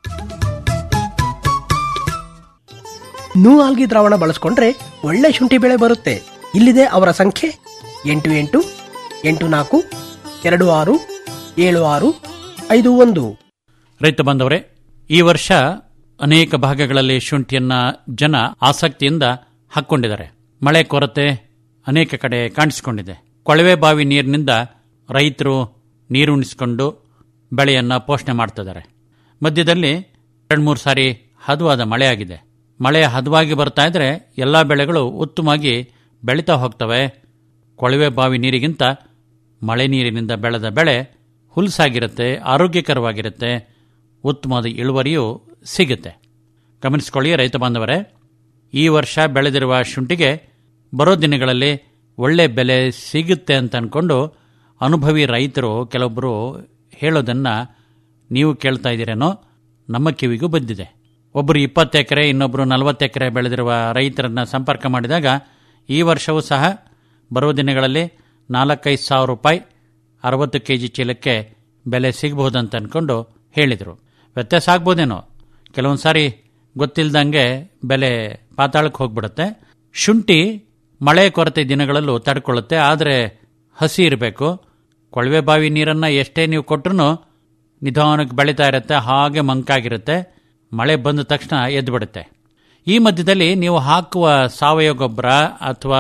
ನೂ ಆಲ್ಗಿ ದ್ರಾವಣ ಬಳಸ್ಕೊಂಡ್ರೆ ಒಳ್ಳೆ ಶುಂಠಿ ಬೆಳೆ ಬರುತ್ತೆ ಇಲ್ಲಿದೆ ಅವರ ಸಂಖ್ಯೆ ಎಂಟು ಎಂಟು ಎಂಟು ನಾಲ್ಕು ಎರಡು ಆರು ಏಳು ಆರು ಐದು ಒಂದು ರೈತ ಬಾಂಧವರೇ ಈ ವರ್ಷ ಅನೇಕ ಭಾಗಗಳಲ್ಲಿ ಶುಂಠಿಯನ್ನ ಜನ ಆಸಕ್ತಿಯಿಂದ ಹಾಕ್ಕೊಂಡಿದ್ದಾರೆ ಮಳೆ ಕೊರತೆ ಅನೇಕ ಕಡೆ ಕಾಣಿಸಿಕೊಂಡಿದೆ ಕೊಳವೆ ಬಾವಿ ನೀರಿನಿಂದ ರೈತರು ನೀರುಣಿಸಿಕೊಂಡು ಬೆಳೆಯನ್ನ ಪೋಷಣೆ ಮಾಡ್ತಿದ್ದಾರೆ ಮಧ್ಯದಲ್ಲಿ ಎರಡು ಮೂರು ಸಾರಿ ಹದವಾದ ಮಳೆಯಾಗಿದೆ ಮಳೆ ಹದವಾಗಿ ಬರ್ತಾ ಇದ್ರೆ ಎಲ್ಲ ಬೆಳೆಗಳು ಉತ್ತಮವಾಗಿ ಬೆಳೀತಾ ಹೋಗ್ತವೆ ಕೊಳವೆ ಬಾವಿ ನೀರಿಗಿಂತ ಮಳೆ ನೀರಿನಿಂದ ಬೆಳೆದ ಬೆಳೆ ಹುಲ್ಸಾಗಿರುತ್ತೆ ಆರೋಗ್ಯಕರವಾಗಿರುತ್ತೆ ಉತ್ತಮವಾದ ಇಳುವರಿಯೂ ಸಿಗುತ್ತೆ ಗಮನಿಸಿಕೊಳ್ಳಿ ರೈತ ಬಾಂಧವರೇ ಈ ವರ್ಷ ಬೆಳೆದಿರುವ ಶುಂಠಿಗೆ ಬರೋ ದಿನಗಳಲ್ಲಿ ಒಳ್ಳೆ ಬೆಲೆ ಸಿಗುತ್ತೆ ಅಂತ ಅಂದ್ಕೊಂಡು ಅನುಭವಿ ರೈತರು ಕೆಲವೊಬ್ಬರು ಹೇಳೋದನ್ನು ನೀವು ಕೇಳ್ತಾ ಇದ್ದೀರೇನೋ ನಮ್ಮ ಕಿವಿಗೂ ಬಂದಿದೆ ಒಬ್ಬರು ಇಪ್ಪತ್ತು ಎಕರೆ ಇನ್ನೊಬ್ಬರು ನಲವತ್ತು ಎಕರೆ ಬೆಳೆದಿರುವ ರೈತರನ್ನು ಸಂಪರ್ಕ ಮಾಡಿದಾಗ ಈ ವರ್ಷವೂ ಸಹ ಬರುವ ದಿನಗಳಲ್ಲಿ ನಾಲ್ಕೈದು ಸಾವಿರ ರೂಪಾಯಿ ಅರವತ್ತು ಕೆ ಜಿ ಚೀಲಕ್ಕೆ ಬೆಲೆ ಸಿಗಬಹುದಂತ ಅಂದ್ಕೊಂಡು ಹೇಳಿದರು ವ್ಯತ್ಯಾಸ ಆಗ್ಬೋದೇನೋ ಕೆಲವೊಂದು ಸಾರಿ ಗೊತ್ತಿಲ್ಲದಂಗೆ ಬೆಲೆ ಪಾತಾಳಕ್ಕೆ ಹೋಗ್ಬಿಡುತ್ತೆ ಶುಂಠಿ ಮಳೆ ಕೊರತೆ ದಿನಗಳಲ್ಲೂ ತಡ್ಕೊಳ್ಳುತ್ತೆ ಆದರೆ ಹಸಿ ಇರಬೇಕು ಕೊಳವೆ ಬಾವಿ ನೀರನ್ನು ಎಷ್ಟೇ ನೀವು ಕೊಟ್ಟರು ನಿಧಾನಕ್ಕೆ ಬೆಳೀತಾ ಇರುತ್ತೆ ಹಾಗೆ ಮಂಕಾಗಿರುತ್ತೆ ಮಳೆ ಬಂದ ತಕ್ಷಣ ಎದ್ದು ಬಿಡುತ್ತೆ ಈ ಮಧ್ಯದಲ್ಲಿ ನೀವು ಹಾಕುವ ಸಾವಯವ ಗೊಬ್ಬರ ಅಥವಾ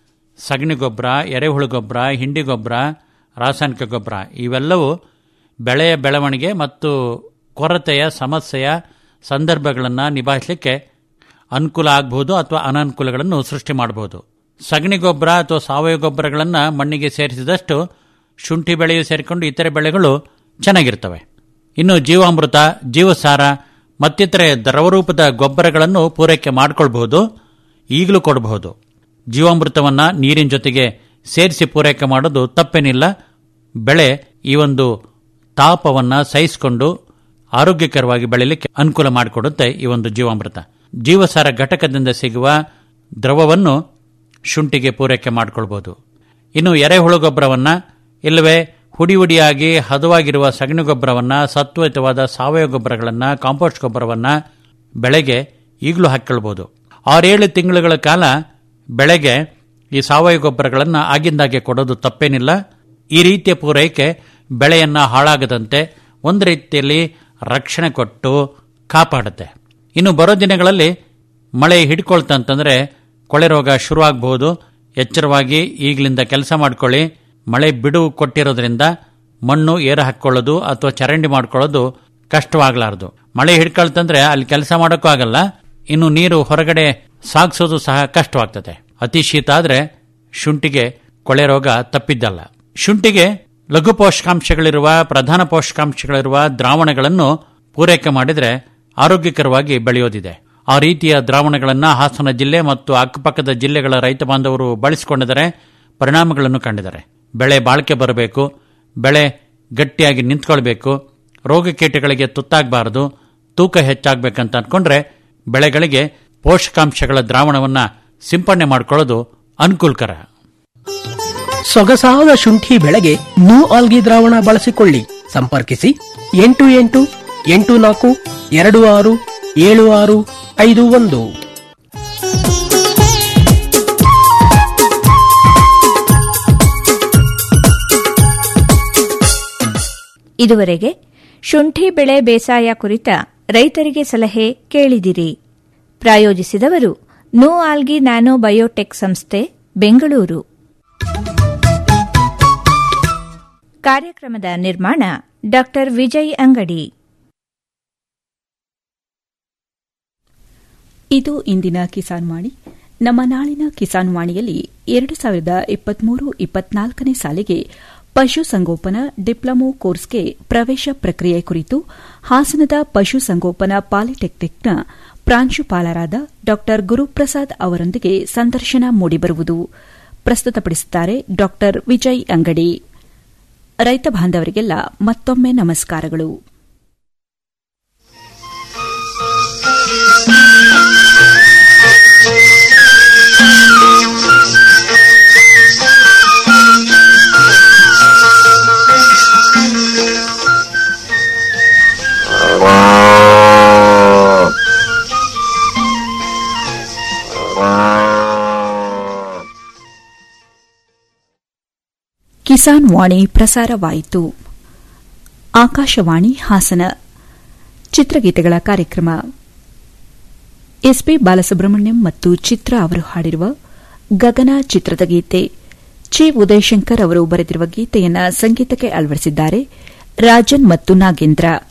ಸಗಣಿ ಗೊಬ್ಬರ ಎರೆಹುಳು ಗೊಬ್ಬರ ಹಿಂಡಿ ಗೊಬ್ಬರ ರಾಸಾಯನಿಕ ಗೊಬ್ಬರ ಇವೆಲ್ಲವೂ ಬೆಳೆಯ ಬೆಳವಣಿಗೆ ಮತ್ತು ಕೊರತೆಯ ಸಮಸ್ಯೆಯ ಸಂದರ್ಭಗಳನ್ನು ನಿಭಾಯಿಸಲಿಕ್ಕೆ ಅನುಕೂಲ ಆಗಬಹುದು ಅಥವಾ ಅನಾನುಕೂಲಗಳನ್ನು ಸೃಷ್ಟಿ ಮಾಡಬಹುದು ಸಗಣಿ ಗೊಬ್ಬರ ಅಥವಾ ಸಾವಯವ ಗೊಬ್ಬರಗಳನ್ನು ಮಣ್ಣಿಗೆ ಸೇರಿಸಿದಷ್ಟು ಶುಂಠಿ ಬೆಳೆಯು ಸೇರಿಕೊಂಡು ಇತರೆ ಬೆಳೆಗಳು ಚೆನ್ನಾಗಿರ್ತವೆ ಇನ್ನು ಜೀವಾಮೃತ ಜೀವಸಾರ ಮತ್ತಿತರೆ ದ್ರವರೂಪದ ಗೊಬ್ಬರಗಳನ್ನು ಪೂರೈಕೆ ಮಾಡಿಕೊಳ್ಬಹುದು ಈಗಲೂ ಕೊಡಬಹುದು ಜೀವಾಮೃತವನ್ನು ನೀರಿನ ಜೊತೆಗೆ ಸೇರಿಸಿ ಪೂರೈಕೆ ಮಾಡೋದು ತಪ್ಪೇನಿಲ್ಲ ಬೆಳೆ ಈ ಒಂದು ತಾಪವನ್ನು ಸಹಿಸಿಕೊಂಡು ಆರೋಗ್ಯಕರವಾಗಿ ಬೆಳೆಯಲಿಕ್ಕೆ ಅನುಕೂಲ ಮಾಡಿಕೊಡುತ್ತೆ ಈ ಒಂದು ಜೀವಾಮೃತ ಜೀವಸಾರ ಘಟಕದಿಂದ ಸಿಗುವ ದ್ರವವನ್ನು ಶುಂಠಿಗೆ ಪೂರೈಕೆ ಮಾಡಿಕೊಳ್ಬಹುದು ಇನ್ನು ಎರೆಹುಳು ಗೊಬ್ಬರವನ್ನು ಇಲ್ಲವೇ ಹುಡಿ ಹುಡಿಯಾಗಿ ಹದವಾಗಿರುವ ಸಗಣಿ ಗೊಬ್ಬರವನ್ನು ಸತ್ವಯುತವಾದ ಸಾವಯವ ಗೊಬ್ಬರಗಳನ್ನು ಕಾಂಪೋಸ್ಟ್ ಗೊಬ್ಬರವನ್ನು ಬೆಳೆಗೆ ಈಗಲೂ ಹಾಕಿಕೊಳ್ಬೋದು ಆರೇಳು ತಿಂಗಳುಗಳ ಕಾಲ ಬೆಳೆಗೆ ಈ ಸಾವಯವ ಗೊಬ್ಬರಗಳನ್ನು ಆಗಿಂದಾಗೆ ಕೊಡೋದು ತಪ್ಪೇನಿಲ್ಲ ಈ ರೀತಿಯ ಪೂರೈಕೆ ಬೆಳೆಯನ್ನು ಹಾಳಾಗದಂತೆ ಒಂದು ರೀತಿಯಲ್ಲಿ ರಕ್ಷಣೆ ಕೊಟ್ಟು ಕಾಪಾಡುತ್ತೆ ಇನ್ನು ಬರೋ ದಿನಗಳಲ್ಲಿ ಮಳೆ ಹಿಡ್ಕೊಳ್ತಂತಂದ್ರೆ ಕೊಳೆ ರೋಗ ಶುರುವಾಗಬಹುದು ಎಚ್ಚರವಾಗಿ ಈಗಲಿಂದ ಕೆಲಸ ಮಾಡ್ಕೊಳ್ಳಿ ಮಳೆ ಬಿಡುವು ಕೊಟ್ಟಿರೋದ್ರಿಂದ ಮಣ್ಣು ಏರು ಹಾಕ್ಕೊಳ್ಳೋದು ಅಥವಾ ಚರಂಡಿ ಮಾಡ್ಕೊಳ್ಳೋದು ಕಷ್ಟವಾಗಲಾರದು ಮಳೆ ಹಿಡ್ಕೊಳ್ತಂದ್ರೆ ಅಲ್ಲಿ ಕೆಲಸ ಮಾಡೋಕ್ಕೂ ಆಗಲ್ಲ ಇನ್ನು ನೀರು ಹೊರಗಡೆ ಸಾಗಿಸೋದು ಸಹ ಕಷ್ಟವಾಗ್ತದೆ ಅತಿ ಶೀತ ಆದರೆ ಶುಂಠಿಗೆ ಕೊಳೆ ರೋಗ ತಪ್ಪಿದ್ದಲ್ಲ ಶುಂಠಿಗೆ ಲಘು ಪೋಷಕಾಂಶಗಳಿರುವ ಪ್ರಧಾನ ಪೋಷಕಾಂಶಗಳಿರುವ ದ್ರಾವಣಗಳನ್ನು ಪೂರೈಕೆ ಮಾಡಿದರೆ ಆರೋಗ್ಯಕರವಾಗಿ ಬೆಳೆಯೋದಿದೆ ಆ ರೀತಿಯ ದ್ರಾವಣಗಳನ್ನು ಹಾಸನ ಜಿಲ್ಲೆ ಮತ್ತು ಅಕ್ಕಪಕ್ಕದ ಜಿಲ್ಲೆಗಳ ರೈತ ಬಾಂಧವರು ಬಳಸಿಕೊಂಡಿದ್ದಾರೆ ಪರಿಣಾಮಗಳನ್ನು ಕಂಡಿದ್ದಾರೆ ಬೆಳೆ ಬಾಳಿಕೆ ಬರಬೇಕು ಬೆಳೆ ಗಟ್ಟಿಯಾಗಿ ನಿಂತ್ಕೊಳ್ಬೇಕು ರೋಗ ಕೀಟಗಳಿಗೆ ತುತ್ತಾಗಬಾರದು ತೂಕ ಹೆಚ್ಚಾಗಬೇಕಂತ ಅಂದ್ಕೊಂಡ್ರೆ ಬೆಳೆಗಳಿಗೆ ಪೋಷಕಾಂಶಗಳ ದ್ರಾವಣವನ್ನು ಸಿಂಪಡಣೆ ಮಾಡಿಕೊಳ್ಳೋದು ಅನುಕೂಲಕರ ಸೊಗಸಾದ ಶುಂಠಿ ಬೆಳೆಗೆ ನೂ ಆಲ್ಗಿ ದ್ರಾವಣ ಬಳಸಿಕೊಳ್ಳಿ ಸಂಪರ್ಕಿಸಿ ಎಂಟು ಎಂಟು ಎಂಟು ನಾಲ್ಕು ಎರಡು ಆರು ಏಳು ಆರು ಐದು ಒಂದು ಇದುವರೆಗೆ ಶುಂಠಿ ಬೆಳೆ ಬೇಸಾಯ ಕುರಿತ ರೈತರಿಗೆ ಸಲಹೆ ಕೇಳಿದಿರಿ ಪ್ರಾಯೋಜಿಸಿದವರು ನೋ ಆಲ್ಗಿ ನ್ಯಾನೋ ಬಯೋಟೆಕ್ ಸಂಸ್ಥೆ ಬೆಂಗಳೂರು ಕಾರ್ಯಕ್ರಮದ ನಿರ್ಮಾಣ ಡಾ ವಿಜಯ್ ಅಂಗಡಿ ಇದು ಇಂದಿನ ಕಿಸಾನ್ ವಾಣಿ ನಮ್ಮ ನಾಳಿನ ಕಿಸಾನ್ ವಾಣಿಯಲ್ಲಿ ಎರಡು ಸಾವಿರದ ಇಪ್ಪತ್ಮೂರು ಇಪ್ಪತ್ನಾಲ್ಕನೇ ಸಾಲಿಗೆ ಪಶುಸಂಗೋಪನಾ ಡಿಪ್ಲೊಮೊ ಕೋರ್ಸ್ಗೆ ಪ್ರವೇಶ ಪ್ರಕ್ರಿಯೆ ಕುರಿತು ಹಾಸನದ ಪಶುಸಂಗೋಪನಾ ಪಾಲಿಟೆಕ್ನಿಕ್ನ ಪ್ರಾಂಶುಪಾಲರಾದ ಡಾ ಗುರುಪ್ರಸಾದ್ ಅವರೊಂದಿಗೆ ಸಂದರ್ಶನ ಮೂಡಿಬರುವುದು ಪ್ರಸ್ತುತಪಡಿಸುತ್ತಾರೆ ಡಾ ವಿಜಯ್ ಅಂಗಡಿ ರೈತ ಬಾಂಧವರಿಗೆಲ್ಲ ಮತ್ತೊಮ್ಮೆ ನಮಸ್ಕಾರಗಳು ಕಿಸಾನ್ ವಾಣಿ ಪ್ರಸಾರವಾಯಿತು ಆಕಾಶವಾಣಿ ಹಾಸನ ಚಿತ್ರಗೀತೆಗಳ ಕಾರ್ಯಕ್ರಮ ಎಸ್ಪಿ ಬಾಲಸುಬ್ರಹ್ಮಣ್ಯಂ ಮತ್ತು ಚಿತ್ರ ಅವರು ಹಾಡಿರುವ ಗಗನ ಚಿತ್ರದ ಗೀತೆ ಚಿ ಉದಯಶಂಕರ್ ಅವರು ಬರೆದಿರುವ ಗೀತೆಯನ್ನು ಸಂಗೀತಕ್ಕೆ ಅಳವಡಿಸಿದ್ದಾರೆ ರಾಜನ್ ಮತ್ತು ನಾಗೇಂದ್ರ